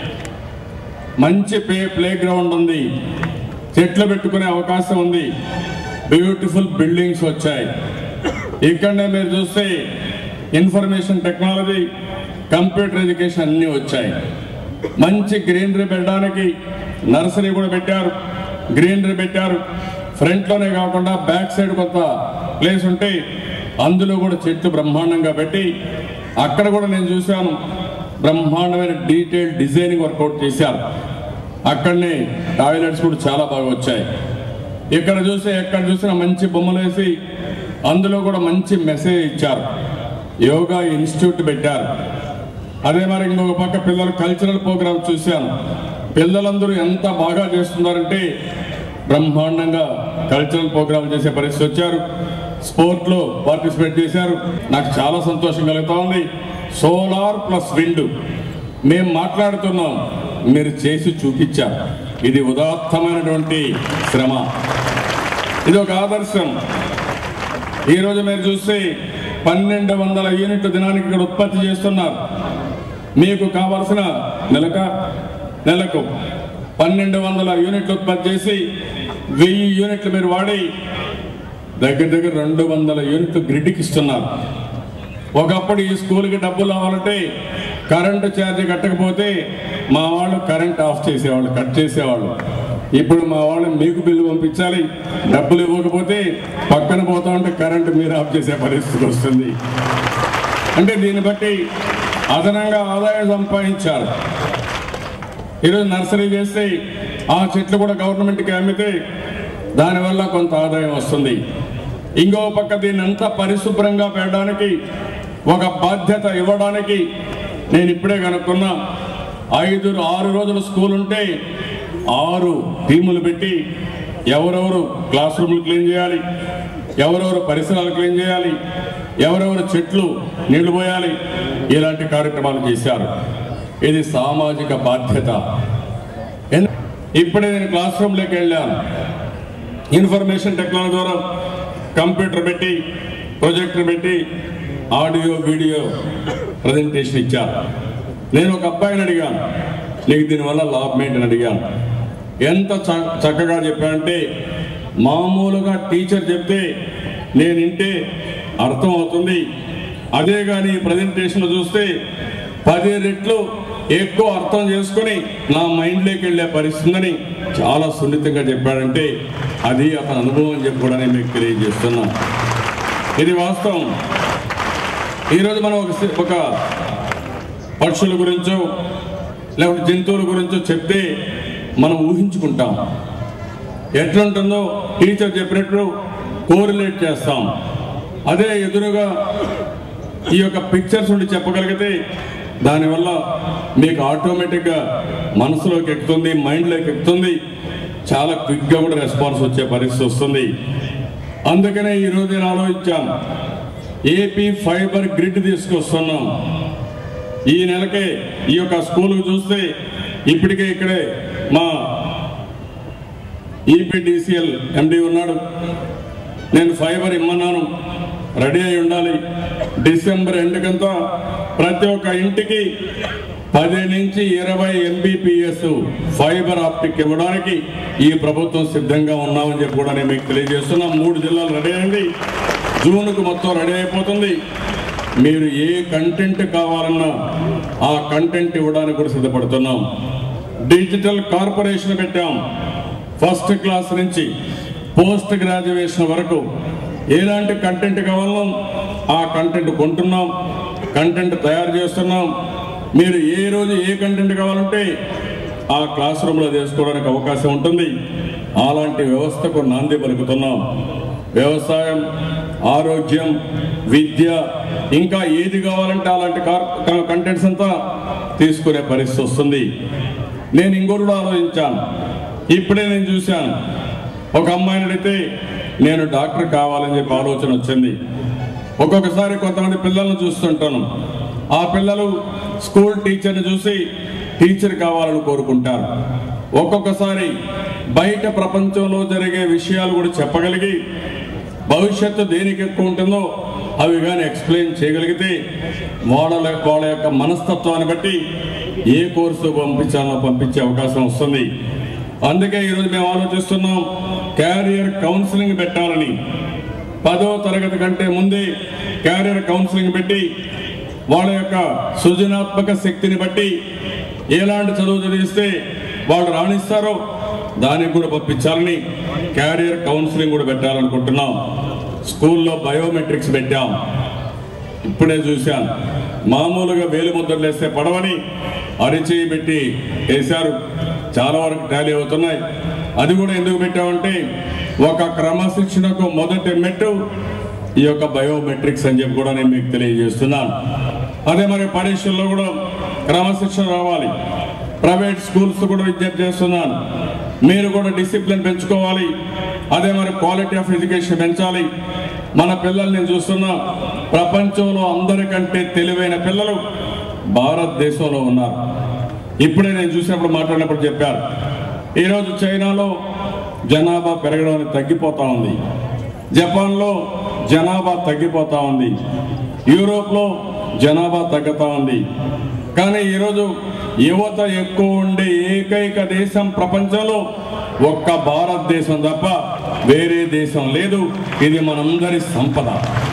మంచి ప్లే ప్లే గ్రౌండ్ ఉంది చెట్లు పెట్టుకునే అవకాశం ఉంది బ్యూటిఫుల్ బిల్డింగ్స్ వచ్చాయి ఇక్కడనే మీరు చూస్తే ఇన్ఫర్మేషన్ టెక్నాలజీ కంప్యూటర్ ఎడ్యుకేషన్ అన్నీ వచ్చాయి మంచి గ్రీనరీ పెట్టడానికి నర్సరీ కూడా పెట్టారు గ్రీనరీ పెట్టారు ఫ్రంట్లోనే కాకుండా బ్యాక్ సైడ్ కొంత ప్లేస్ ఉంటే అందులో కూడా చెట్లు బ్రహ్మాండంగా పెట్టి అక్కడ కూడా నేను చూశాను బ్రహ్మాండమైన డీటెయిల్ డిజైనింగ్ వర్కౌట్ చేశారు అక్కడనే టాయిలెట్స్ కూడా చాలా బాగా వచ్చాయి ఇక్కడ చూస్తే ఎక్కడ చూసినా మంచి బొమ్మలు వేసి అందులో కూడా మంచి మెసేజ్ ఇచ్చారు యోగా ఇన్స్టిట్యూట్ పెట్టారు అదే మరి ఇంకొక పక్క పిల్లలు కల్చరల్ ప్రోగ్రామ్ చూశాను పిల్లలందరూ ఎంత బాగా చేస్తున్నారంటే బ్రహ్మాండంగా కల్చరల్ ప్రోగ్రామ్ చేసే పరిస్థితి వచ్చారు స్పోర్ట్లో పార్టిసిపేట్ చేశారు నాకు చాలా సంతోషం కలుగుతా ఉంది సోలార్ ప్లస్ విండ్ మేము మాట్లాడుతున్నాం మీరు చేసి చూపించారు ఇది ఉదాత్తమైనటువంటి శ్రమ ఇది ఒక ఆదర్శం ఈరోజు మీరు చూస్తే పన్నెండు వందల యూనిట్లు దినానికి ఇక్కడ ఉత్పత్తి చేస్తున్నారు మీకు కావాల్సిన నెలక నెలకు పన్నెండు వందల యూనిట్లు ఉత్పత్తి చేసి వెయ్యి యూనిట్లు మీరు వాడి దగ్గర దగ్గర రెండు వందల యూనిట్లు గ్రిడ్కి ఇస్తున్నారు ఒకప్పుడు ఈ స్కూల్కి డబ్బులు రావాలంటే కరెంటు ఛార్జ్ కట్టకపోతే మా వాళ్ళు కరెంట్ ఆఫ్ చేసేవాళ్ళు కట్ చేసేవాళ్ళు ఇప్పుడు మా వాళ్ళు మీకు బిల్లు పంపించాలి డబ్బులు ఇవ్వకపోతే పక్కన పోతా ఉంటే కరెంటు మీరు ఆఫ్ చేసే పరిస్థితి వస్తుంది అంటే దీన్ని బట్టి అదనంగా ఆదాయం సంపాదించారు ఈరోజు నర్సరీ చేస్తే ఆ చెట్లు కూడా గవర్నమెంట్కి అమ్మితే దానివల్ల కొంత ఆదాయం వస్తుంది ఇంకో పక్క దీన్ని అంతా పరిశుభ్రంగా పెట్టడానికి ఒక బాధ్యత ఇవ్వడానికి నేను ఇప్పుడే కనుక్కున్నా ఐదు ఆరు రోజులు స్కూల్ ఉంటే ఆరు టీములు పెట్టి ఎవరెవరు క్లాస్ రూమ్లు క్లీన్ చేయాలి ఎవరెవరు పరిసరాలు క్లీన్ చేయాలి ఎవరెవరు చెట్లు నీళ్లు పోయాలి ఇలాంటి కార్యక్రమాలు చేశారు ఇది సామాజిక బాధ్యత ఎన్- ఇప్పుడే నేను క్లాస్ రూమ్లోకి వెళ్ళాను ఇన్ఫర్మేషన్ టెక్నాలజీ ద్వారా కంప్యూటర్ పెట్టి ప్రొజెక్టర్ పెట్టి ఆడియో వీడియో ప్రజెంటేషన్ ఇచ్చారు నేను ఒక అబ్బాయిని అడిగాను నీకు దీనివల్ల లాభం ఏంటని అడిగాను ఎంత చ- చక్కగా చెప్పానంటే మామూలుగా టీచర్ చెప్తే నేను వింటే అర్థం అవుతుంది అదే కానీ ఈ ప్రజెంటేషన్ చూస్తే పది రెట్లు ఎక్కువ అర్థం చేసుకొని నా మైండ్లోకి వెళ్ళే పరిస్థితి ఉందని చాలా సున్నితంగా చెప్పాడంటే అది అతని అనుభవం అని చెప్పి కూడా నేను మీకు తెలియజేస్తున్నా ఇది వాస్తవం ఈరోజు మనం ఒక సి- ఒక పక్షుల గురించో లేకపోతే జంతువుల గురించో చెప్తే మనం ఊహించుకుంటాం ఎట్లుంటుందో టీచర్ చెప్పినట్టు కోరిలేట్ చేస్తాం అదే ఎదురుగా ఈ యొక్క పిక్చర్స్ ఉండి చెప్పగలిగితే దానివల్ల మీకు ఆటోమేటిక్గా మనసులోకి ఎక్కుతుంది మైండ్లోకి ఎక్కుతుంది చాలా క్విక్గా కూడా రెస్పాన్స్ వచ్చే పరిస్థితి వస్తుంది అందుకనే ఈరోజు నేను ఆలోచించాను ఏపీ ఫైబర్ గ్రిడ్ తీసుకొస్తున్నాం ఈ నెలకే ఈ యొక్క స్కూల్కి చూస్తే ఇప్పటికే ఇక్కడే మా ఈపీడీసీఎల్ ఎండి ఉన్నాడు నేను ఫైబర్ ఇమ్మన్నాను రెడీ అయి ఉండాలి డిసెంబర్ ఎండుకంతా ప్రతి ఒక్క ఇంటికి పది నుంచి ఇరవై ఎంబీపీఎస్ ఫైబర్ ఆప్టిక్ ఇవ్వడానికి ఈ ప్రభుత్వం సిద్ధంగా ఉన్నామని చెప్పి కూడా నేను మీకు తెలియజేస్తున్నాం మూడు జిల్లాలు రెడీ అయింది జూన్కు మొత్తం రెడీ అయిపోతుంది మీరు ఏ కంటెంట్ కావాలన్నా ఆ కంటెంట్ ఇవ్వడానికి కూడా సిద్ధపడుతున్నాం డిజిటల్ కార్పొరేషన్ పెట్టాం ఫస్ట్ క్లాస్ నుంచి పోస్ట్ గ్రాడ్యుయేషన్ వరకు ఎలాంటి కంటెంట్ కావాలో ఆ కంటెంట్ కొంటున్నాం కంటెంట్ తయారు చేస్తున్నాం మీరు ఏ రోజు ఏ కంటెంట్ కావాలంటే ఆ క్లాస్ రూమ్లో చేసుకోవడానికి అవకాశం ఉంటుంది అలాంటి వ్యవస్థకు నాంది పలుకుతున్నాం వ్యవసాయం ఆరోగ్యం విద్య ఇంకా ఏది కావాలంటే అలాంటి కార్- కంటెంట్స్ అంతా తీసుకునే పరిస్థితి వస్తుంది నేను ఇంకోటి కూడా ఆలోచించాను ఇప్పుడే నేను చూశాను ఒక అమ్మాయిని అడిగితే నేను డాక్టర్ కావాలని చెప్పి ఆలోచన వచ్చింది ఒక్కొక్కసారి కొంతమంది పిల్లల్ని చూస్తుంటాను ఆ పిల్లలు స్కూల్ టీచర్ని చూసి టీచర్ కావాలని కోరుకుంటారు ఒక్కొక్కసారి బయట ప్రపంచంలో జరిగే విషయాలు కూడా చెప్పగలిగి భవిష్యత్తు దేనికి ఎక్కువ ఉంటుందో అవి కానీ ఎక్స్ప్లెయిన్ చేయగలిగితే వాళ్ళ వాళ్ళ యొక్క మనస్తత్వాన్ని బట్టి ఏ కోర్సు పంపించాలో పంపించే అవకాశం వస్తుంది అందుకే ఈరోజు మేము ఆలోచిస్తున్నాం క్యారియర్ కౌన్సిలింగ్ పెట్టాలని పదో తరగతి కంటే ముందే క్యారియర్ కౌన్సిలింగ్ పెట్టి వాళ్ళ యొక్క సృజనాత్మక శక్తిని బట్టి ఎలాంటి చదువు చదివిస్తే వాళ్ళు రాణిస్తారో దానికి కూడా పంపించాలని క్యారియర్ కౌన్సిలింగ్ కూడా పెట్టాలనుకుంటున్నాం స్కూల్లో బయోమెట్రిక్స్ పెట్టాం ఇప్పుడే చూశాను మామూలుగా వేలు ముద్రలు వేస్తే పడవని అరిచేయి పెట్టి వేశారు చాలా వరకు టాలీ అవుతున్నాయి అది కూడా ఎందుకు పెట్టామంటే ఒక క్రమశిక్షణకు మొదటి మెట్టు ఈ యొక్క బయోమెట్రిక్స్ అని చెప్పి కూడా నేను మీకు తెలియజేస్తున్నాను అదే మరి పరీక్షల్లో కూడా క్రమశిక్షణ రావాలి ప్రైవేట్ స్కూల్స్ కూడా విజ్ఞప్తి చేస్తున్నాను మీరు కూడా డిసిప్లిన్ పెంచుకోవాలి అదే మరి క్వాలిటీ ఆఫ్ ఎడ్యుకేషన్ పెంచాలి మన పిల్లల్ని నేను చూస్తున్నా ప్రపంచంలో అందరికంటే తెలివైన పిల్లలు భారతదేశంలో ఉన్నారు ఇప్పుడే నేను చూసినప్పుడు మాట్లాడినప్పుడు చెప్పారు ఈరోజు చైనాలో జనాభా పెరగడం అనేది తగ్గిపోతా ఉంది జపాన్లో జనాభా తగ్గిపోతా ఉంది యూరోప్లో జనాభా తగ్గుతా ఉంది కానీ ఈరోజు యువత ఎక్కువ ఉండే ఏకైక దేశం ప్రపంచంలో ఒక్క భారతదేశం తప్ప వేరే దేశం లేదు ఇది మనందరి సంపద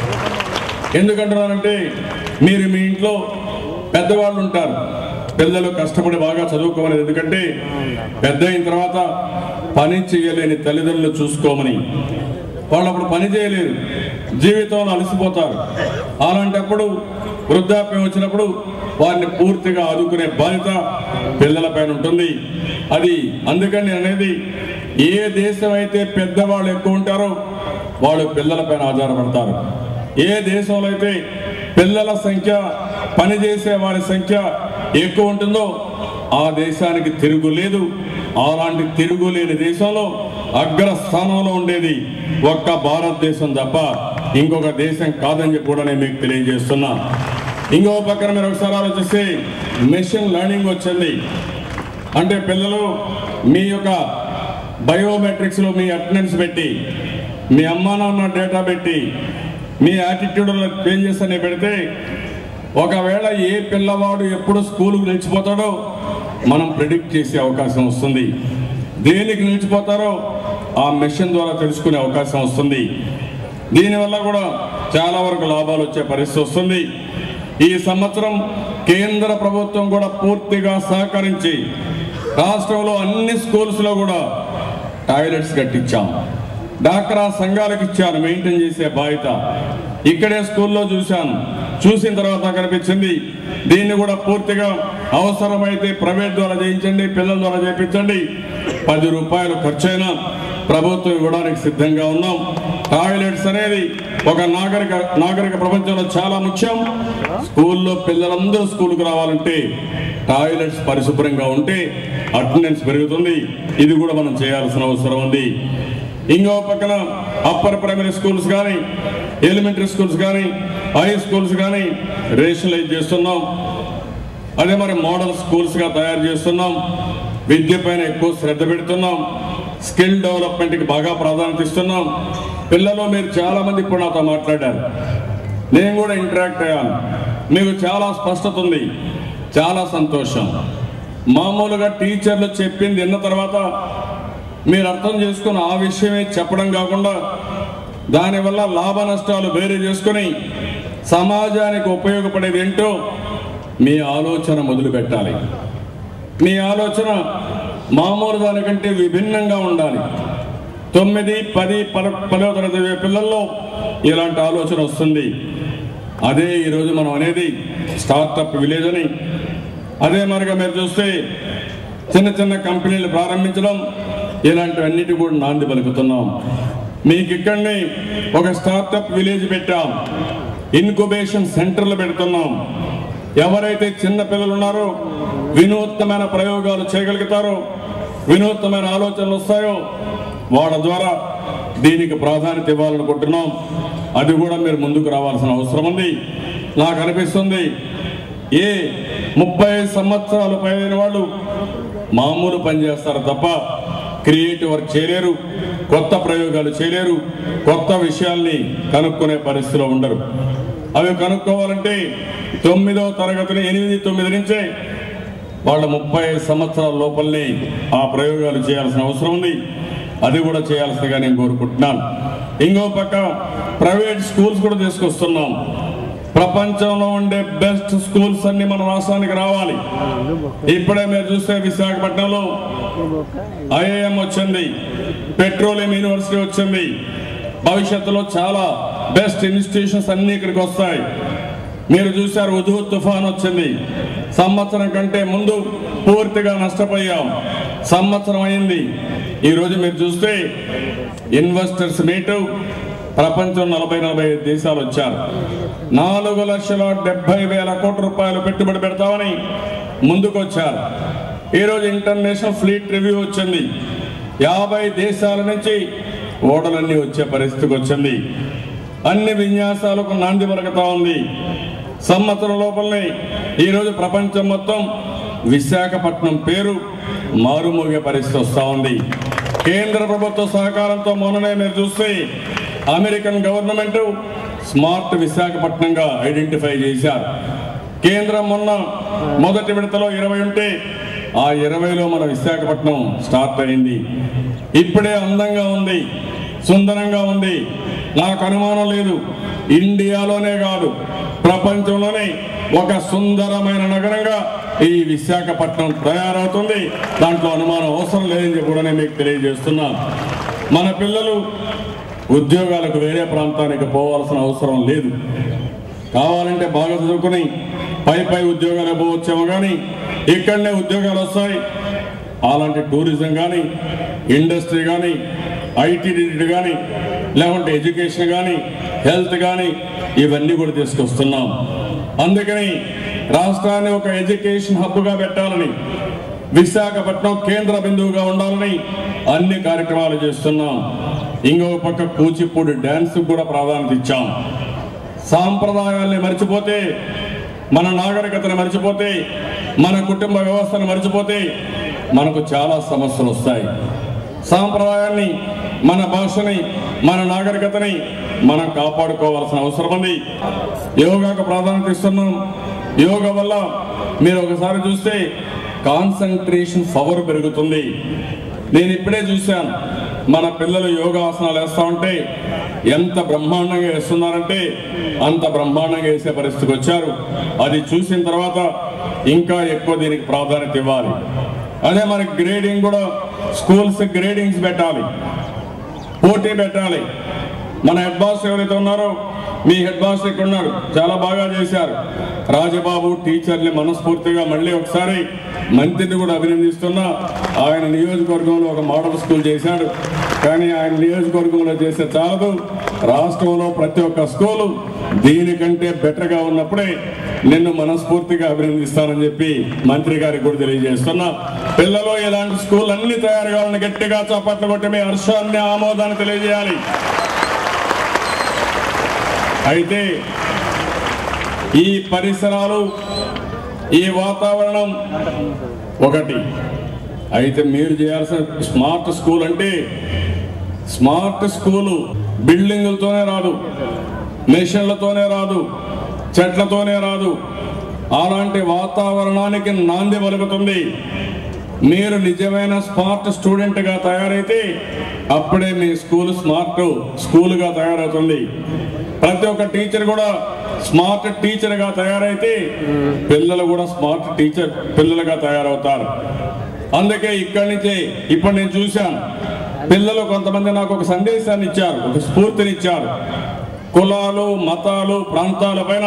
ఎందుకంటున్నానంటే మీరు మీ ఇంట్లో పెద్దవాళ్ళు ఉంటారు పిల్లలు కష్టపడి బాగా చదువుకోమని ఎందుకంటే పెద్ద అయిన తర్వాత పని చేయలేని తల్లిదండ్రులు చూసుకోమని వాళ్ళు అప్పుడు పని చేయలేరు జీవితంలో అలసిపోతారు అలాంటప్పుడు వృద్ధాప్యం వచ్చినప్పుడు వారిని పూర్తిగా ఆదుకునే బాధ్యత పిల్లలపైన ఉంటుంది అది అందుకని నేను అనేది ఏ దేశం అయితే పెద్దవాళ్ళు ఎక్కువ ఉంటారో వాళ్ళు పిల్లలపైన ఆధారపడతారు ఏ దేశంలో అయితే పిల్లల సంఖ్య పనిచేసే వారి సంఖ్య ఎక్కువ ఉంటుందో ఆ దేశానికి తిరుగులేదు అలాంటి తిరుగులేని దేశంలో అగ్ర స్థానంలో ఉండేది ఒక్క భారతదేశం తప్ప ఇంకొక దేశం కాదని చెప్పి కూడా నేను మీకు తెలియజేస్తున్నా ఇంకో పక్కన మీరు ఒకసారి ఆలోచిస్తే మెషిన్ లెర్నింగ్ వచ్చింది అంటే పిల్లలు మీ యొక్క బయోమెట్రిక్స్లో మీ అటెండెన్స్ పెట్టి మీ అమ్మా నాన్న డేటా పెట్టి మీ యాటిట్యూడ్లో చేంజెస్ అని పెడితే ఒకవేళ ఏ పిల్లవాడు ఎప్పుడు స్కూల్కి నిలిచిపోతాడో మనం ప్రిడిక్ట్ చేసే అవకాశం వస్తుంది దేనికి నిలిచిపోతారో ఆ మెషిన్ ద్వారా తెలుసుకునే అవకాశం వస్తుంది దీనివల్ల కూడా చాలా వరకు లాభాలు వచ్చే పరిస్థితి వస్తుంది ఈ సంవత్సరం కేంద్ర ప్రభుత్వం కూడా పూర్తిగా సహకరించి రాష్ట్రంలో అన్ని స్కూల్స్లో కూడా టాయిలెట్స్ కట్టించాం డాక్రా సంఘాలకు ఇచ్చాను మెయింటైన్ చేసే బాధ్యత ఇక్కడే స్కూల్లో చూశాను చూసిన తర్వాత నాకు అనిపించింది దీన్ని కూడా పూర్తిగా అవసరమైతే ప్రైవేట్ ద్వారా చేయించండి పిల్లల ద్వారా చేయించండి పది రూపాయలు ఖర్చైనా ప్రభుత్వం ఇవ్వడానికి సిద్ధంగా ఉన్నాం టాయిలెట్స్ అనేది ఒక నాగరిక నాగరిక ప్రపంచంలో చాలా ముఖ్యం స్కూల్లో పిల్లలందరూ స్కూల్కి రావాలంటే టాయిలెట్స్ పరిశుభ్రంగా ఉంటే అటెండెన్స్ పెరుగుతుంది ఇది కూడా మనం చేయాల్సిన అవసరం ఉంది ఇంకో పక్కన అప్పర్ ప్రైమరీ స్కూల్స్ కానీ ఎలిమెంటరీ స్కూల్స్ కానీ హై స్కూల్స్ కానీ రేషనలైజ్ చేస్తున్నాం అదే మరి మోడల్ స్కూల్స్గా తయారు చేస్తున్నాం విద్య పైన ఎక్కువ శ్రద్ధ పెడుతున్నాం స్కిల్ డెవలప్మెంట్కి బాగా ప్రాధాన్యత ఇస్తున్నాం పిల్లలు మీరు చాలామంది ఇప్పుడు నాతో మాట్లాడారు నేను కూడా ఇంటరాక్ట్ అయ్యాను మీకు చాలా స్పష్టత ఉంది చాలా సంతోషం మామూలుగా టీచర్లు చెప్పింది విన్న తర్వాత మీరు అర్థం చేసుకుని ఆ విషయమే చెప్పడం కాకుండా దానివల్ల లాభ నష్టాలు వేరే చేసుకుని సమాజానికి ఉపయోగపడేది ఏంటో మీ ఆలోచన మొదలు పెట్టాలి మీ ఆలోచన మామూలు దానికంటే విభిన్నంగా ఉండాలి తొమ్మిది పది పద పదవ తరగతి చదివే పిల్లల్లో ఇలాంటి ఆలోచన వస్తుంది అదే ఈరోజు మనం అనేది స్టార్టప్ విలేజ్ అని అదే మరిగా మీరు చూస్తే చిన్న చిన్న కంపెనీలు ప్రారంభించడం ఇలాంటివన్నిటి కూడా నాంది పలుకుతున్నాం మీకు ఇక్కడనే ఒక స్టార్టప్ విలేజ్ పెట్టాం ఇన్క్యుబేషన్ సెంటర్లు పెడుతున్నాం ఎవరైతే చిన్న పిల్లలు ఉన్నారో వినూత్నమైన ప్రయోగాలు చేయగలుగుతారో వినూత్నమైన ఆలోచనలు వస్తాయో వాళ్ళ ద్వారా దీనికి ప్రాధాన్యత ఇవ్వాలనుకుంటున్నాం అది కూడా మీరు ముందుకు రావాల్సిన అవసరం ఉంది నాకు అనిపిస్తుంది ఏ ముప్పై సంవత్సరాలు పైన వాళ్ళు మామూలు పని చేస్తారు తప్ప క్రియేటివ్ వర్క్ చేయలేరు కొత్త ప్రయోగాలు చేయలేరు కొత్త విషయాల్ని కనుక్కునే పరిస్థితిలో ఉండరు అవి కనుక్కోవాలంటే తొమ్మిదో తరగతిని ఎనిమిది తొమ్మిది నుంచే వాళ్ళ ముప్పై సంవత్సరాల లోపలనే ఆ ప్రయోగాలు చేయాల్సిన అవసరం ఉంది అది కూడా చేయాల్సిందిగా నేను కోరుకుంటున్నాను ఇంకో పక్క ప్రైవేట్ స్కూల్స్ కూడా తీసుకొస్తున్నాం ప్రపంచంలో ఉండే బెస్ట్ స్కూల్స్ అన్ని మన రాష్ట్రానికి రావాలి ఇప్పుడే మీరు చూస్తే విశాఖపట్నంలో ఐఐఎం వచ్చింది పెట్రోలియం యూనివర్సిటీ వచ్చింది భవిష్యత్తులో చాలా బెస్ట్ ఇన్స్టిట్యూషన్స్ అన్ని ఇక్కడికి వస్తాయి మీరు చూశారు ఉధు తుఫాన్ వచ్చింది సంవత్సరం కంటే ముందు పూర్తిగా నష్టపోయాం సంవత్సరం అయింది ఈరోజు మీరు చూస్తే ఇన్వెస్టర్స్ మీటు ప్రపంచం నలభై నలభై ఐదు దేశాలు వచ్చారు నాలుగు లక్షల డెబ్బై వేల కోట్ల రూపాయలు పెట్టుబడి పెడతామని ముందుకు వచ్చారు ఈరోజు ఇంటర్నేషనల్ ఫ్లీట్ రివ్యూ వచ్చింది యాభై దేశాల నుంచి ఓడలన్నీ వచ్చే పరిస్థితికి వచ్చింది అన్ని విన్యాసాలకు నాంది పలుకుతా ఉంది సంవత్సరం లోపలనే ఈరోజు ప్రపంచం మొత్తం విశాఖపట్నం పేరు మారుమోగే పరిస్థితి వస్తూ ఉంది కేంద్ర ప్రభుత్వ సహకారంతో మొన్ననే మీరు చూస్తే అమెరికన్ గవర్నమెంట్ స్మార్ట్ విశాఖపట్నంగా ఐడెంటిఫై చేశారు కేంద్రం మొన్న మొదటి విడతలో ఇరవై ఉంటే ఆ ఇరవైలో మన విశాఖపట్నం స్టార్ట్ అయింది ఇప్పుడే అందంగా ఉంది సుందరంగా ఉంది నాకు అనుమానం లేదు ఇండియాలోనే కాదు ప్రపంచంలోనే ఒక సుందరమైన నగరంగా ఈ విశాఖపట్నం తయారవుతుంది దాంట్లో అనుమానం అవసరం లేదని చెప్పి కూడా నేను మీకు తెలియజేస్తున్నా మన పిల్లలు ఉద్యోగాలకు వేరే ప్రాంతానికి పోవాల్సిన అవసరం లేదు కావాలంటే బాగా చదువుకుని పై పై ఉద్యోగాలు పోవచ్చేమో కానీ ఇక్కడనే ఉద్యోగాలు వస్తాయి అలాంటి టూరిజం కానీ ఇండస్ట్రీ కానీ ఐటీ కానీ లేకుంటే ఎడ్యుకేషన్ కానీ హెల్త్ కానీ ఇవన్నీ కూడా తీసుకొస్తున్నాం అందుకని రాష్ట్రాన్ని ఒక ఎడ్యుకేషన్ హబ్గా పెట్టాలని విశాఖపట్నం కేంద్ర బిందువుగా ఉండాలని అన్ని కార్యక్రమాలు చేస్తున్నాం ఇంకొక పక్క కూచిపూడి డ్యాన్స్ కూడా ప్రాధాన్యత ఇచ్చాం సాంప్రదాయాల్ని మర్చిపోతే మన నాగరికతను మర్చిపోతే మన కుటుంబ వ్యవస్థను మర్చిపోతే మనకు చాలా సమస్యలు వస్తాయి సాంప్రదాయాన్ని మన భాషని మన నాగరికతని మనం కాపాడుకోవాల్సిన అవసరం ఉంది యోగాకు ప్రాధాన్యత ఇస్తున్నాం యోగా వల్ల మీరు ఒకసారి చూస్తే కాన్సన్ట్రేషన్ పవర్ పెరుగుతుంది నేను ఇప్పుడే చూశాను మన పిల్లలు యోగాసనాలు వేస్తా ఉంటే ఎంత బ్రహ్మాండంగా వేస్తున్నారంటే అంత బ్రహ్మాండంగా వేసే పరిస్థితికి వచ్చారు అది చూసిన తర్వాత ఇంకా ఎక్కువ దీనికి ప్రాధాన్యత ఇవ్వాలి అదే మనకి గ్రేడింగ్ కూడా స్కూల్స్ గ్రేడింగ్స్ పెట్టాలి పోటీ పెట్టాలి మన హెడ్ బాస్ ఎవరైతే ఉన్నారో మీ హెడ్ బాస్ ఇక్కడ ఉన్నారు చాలా బాగా చేశారు రాజబాబు టీచర్ని మనస్ఫూర్తిగా మళ్ళీ ఒకసారి మంత్రిని కూడా అభినందిస్తున్నా ఆయన నియోజకవర్గంలో ఒక మోడల్ స్కూల్ చేశాడు కానీ ఆయన నియోజకవర్గంలో చేసే చాలదు రాష్ట్రంలో ప్రతి ఒక్క స్కూలు దీనికంటే బెటర్గా ఉన్నప్పుడే నిన్ను మనస్ఫూర్తిగా అభినందిస్తానని చెప్పి మంత్రి గారికి కూడా తెలియజేస్తున్నా పిల్లలు ఇలాంటి స్కూల్ అన్ని తయారు కావాలని గట్టిగా చప్పట్లు కొట్టి మీ హర్షాన్ని ఆమోదాన్ని తెలియజేయాలి అయితే ఈ పరిసరాలు ఈ వాతావరణం ఒకటి అయితే మీరు చేయాల్సిన స్మార్ట్ స్కూల్ అంటే స్మార్ట్ స్కూలు బిల్డింగులతోనే రాదు మెషిన్లతోనే రాదు చెట్లతోనే రాదు అలాంటి వాతావరణానికి నాంది పలుకుతుంది మీరు నిజమైన స్మార్ట్ స్టూడెంట్గా తయారైతే అప్పుడే మీ స్కూల్ స్మార్ట్ స్కూల్గా తయారవుతుంది ప్రతి ఒక్క టీచర్ కూడా స్మార్ట్ టీచర్గా తయారైతే పిల్లలు కూడా స్మార్ట్ టీచర్ పిల్లలుగా తయారవుతారు అందుకే ఇక్కడి నుంచే ఇప్పుడు నేను చూశాను పిల్లలు కొంతమంది నాకు ఒక సందేశాన్ని ఇచ్చారు ఒక స్ఫూర్తిని ఇచ్చారు కులాలు మతాలు ప్రాంతాల పైన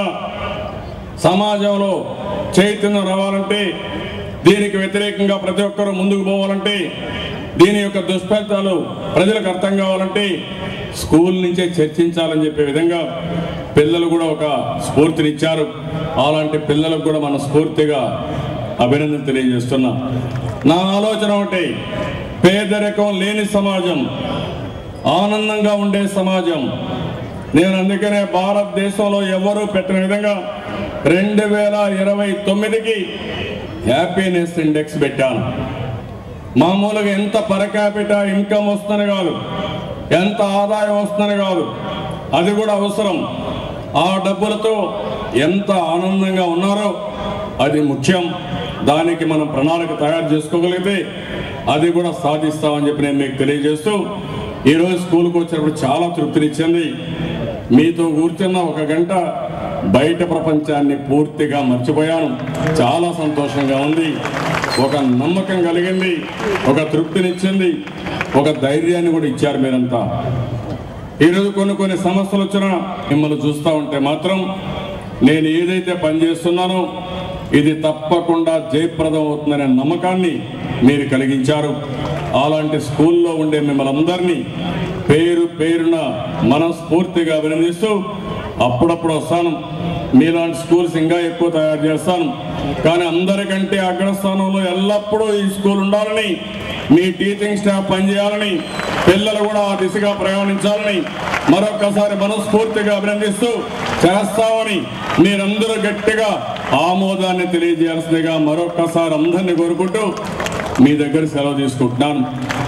సమాజంలో చైతన్యం రావాలంటే దీనికి వ్యతిరేకంగా ప్రతి ఒక్కరూ ముందుకు పోవాలంటే దీని యొక్క దుష్ఫలితాలు ప్రజలకు అర్థం కావాలంటే స్కూల్ నుంచే చర్చించాలని చెప్పే విధంగా పిల్లలు కూడా ఒక స్ఫూర్తినిచ్చారు అలాంటి పిల్లలకు కూడా మన స్ఫూర్తిగా అభినందన తెలియజేస్తున్నా నా ఆలోచన ఒకటి పేదరికం లేని సమాజం ఆనందంగా ఉండే సమాజం నేను అందుకనే భారతదేశంలో ఎవరూ పెట్టిన విధంగా రెండు వేల ఇరవై తొమ్మిదికి హ్యాపీనెస్ ఇండెక్స్ పెట్టాను మామూలుగా ఎంత పర్ క్యాపిటా ఇన్కమ్ వస్తుందని కాదు ఎంత ఆదాయం వస్తుందని కాదు అది కూడా అవసరం ఆ డబ్బులతో ఎంత ఆనందంగా ఉన్నారో అది ముఖ్యం దానికి మనం ప్రణాళిక తయారు చేసుకోగలిగితే అది కూడా సాధిస్తామని చెప్పి నేను మీకు తెలియజేస్తూ ఈరోజు స్కూల్కి వచ్చినప్పుడు చాలా తృప్తినిచ్చింది మీతో కూర్చున్న ఒక గంట బయట ప్రపంచాన్ని పూర్తిగా మర్చిపోయాను చాలా సంతోషంగా ఉంది ఒక నమ్మకం కలిగింది ఒక తృప్తినిచ్చింది ఒక ధైర్యాన్ని కూడా ఇచ్చారు మీరంతా ఈరోజు కొన్ని కొన్ని సమస్యలు వచ్చినా మిమ్మల్ని చూస్తూ ఉంటే మాత్రం నేను ఏదైతే పనిచేస్తున్నానో ఇది తప్పకుండా జయప్రదం అవుతుందనే నమ్మకాన్ని మీరు కలిగించారు అలాంటి స్కూల్లో ఉండే మిమ్మల్ని అందరినీ పేరు పేరున మనస్ఫూర్తిగా అభినందిస్తూ అప్పుడప్పుడు వస్తాను మీలాంటి స్కూల్స్ ఇంకా ఎక్కువ తయారు చేస్తాను కానీ అందరికంటే అగ్రస్థానంలో ఎల్లప్పుడూ ఈ స్కూల్ ఉండాలని మీ టీచింగ్ స్టాఫ్ పనిచేయాలని పిల్లలు కూడా ఆ దిశగా ప్రయాణించాలని మరొక్కసారి మనస్ఫూర్తిగా అభినందిస్తూ చేస్తామని మీరందరూ గట్టిగా ఆమోదాన్ని తెలియజేయాల్సిందిగా మరొక్కసారి అందరినీ కోరుకుంటూ మీ దగ్గర సెలవు తీసుకుంటున్నాను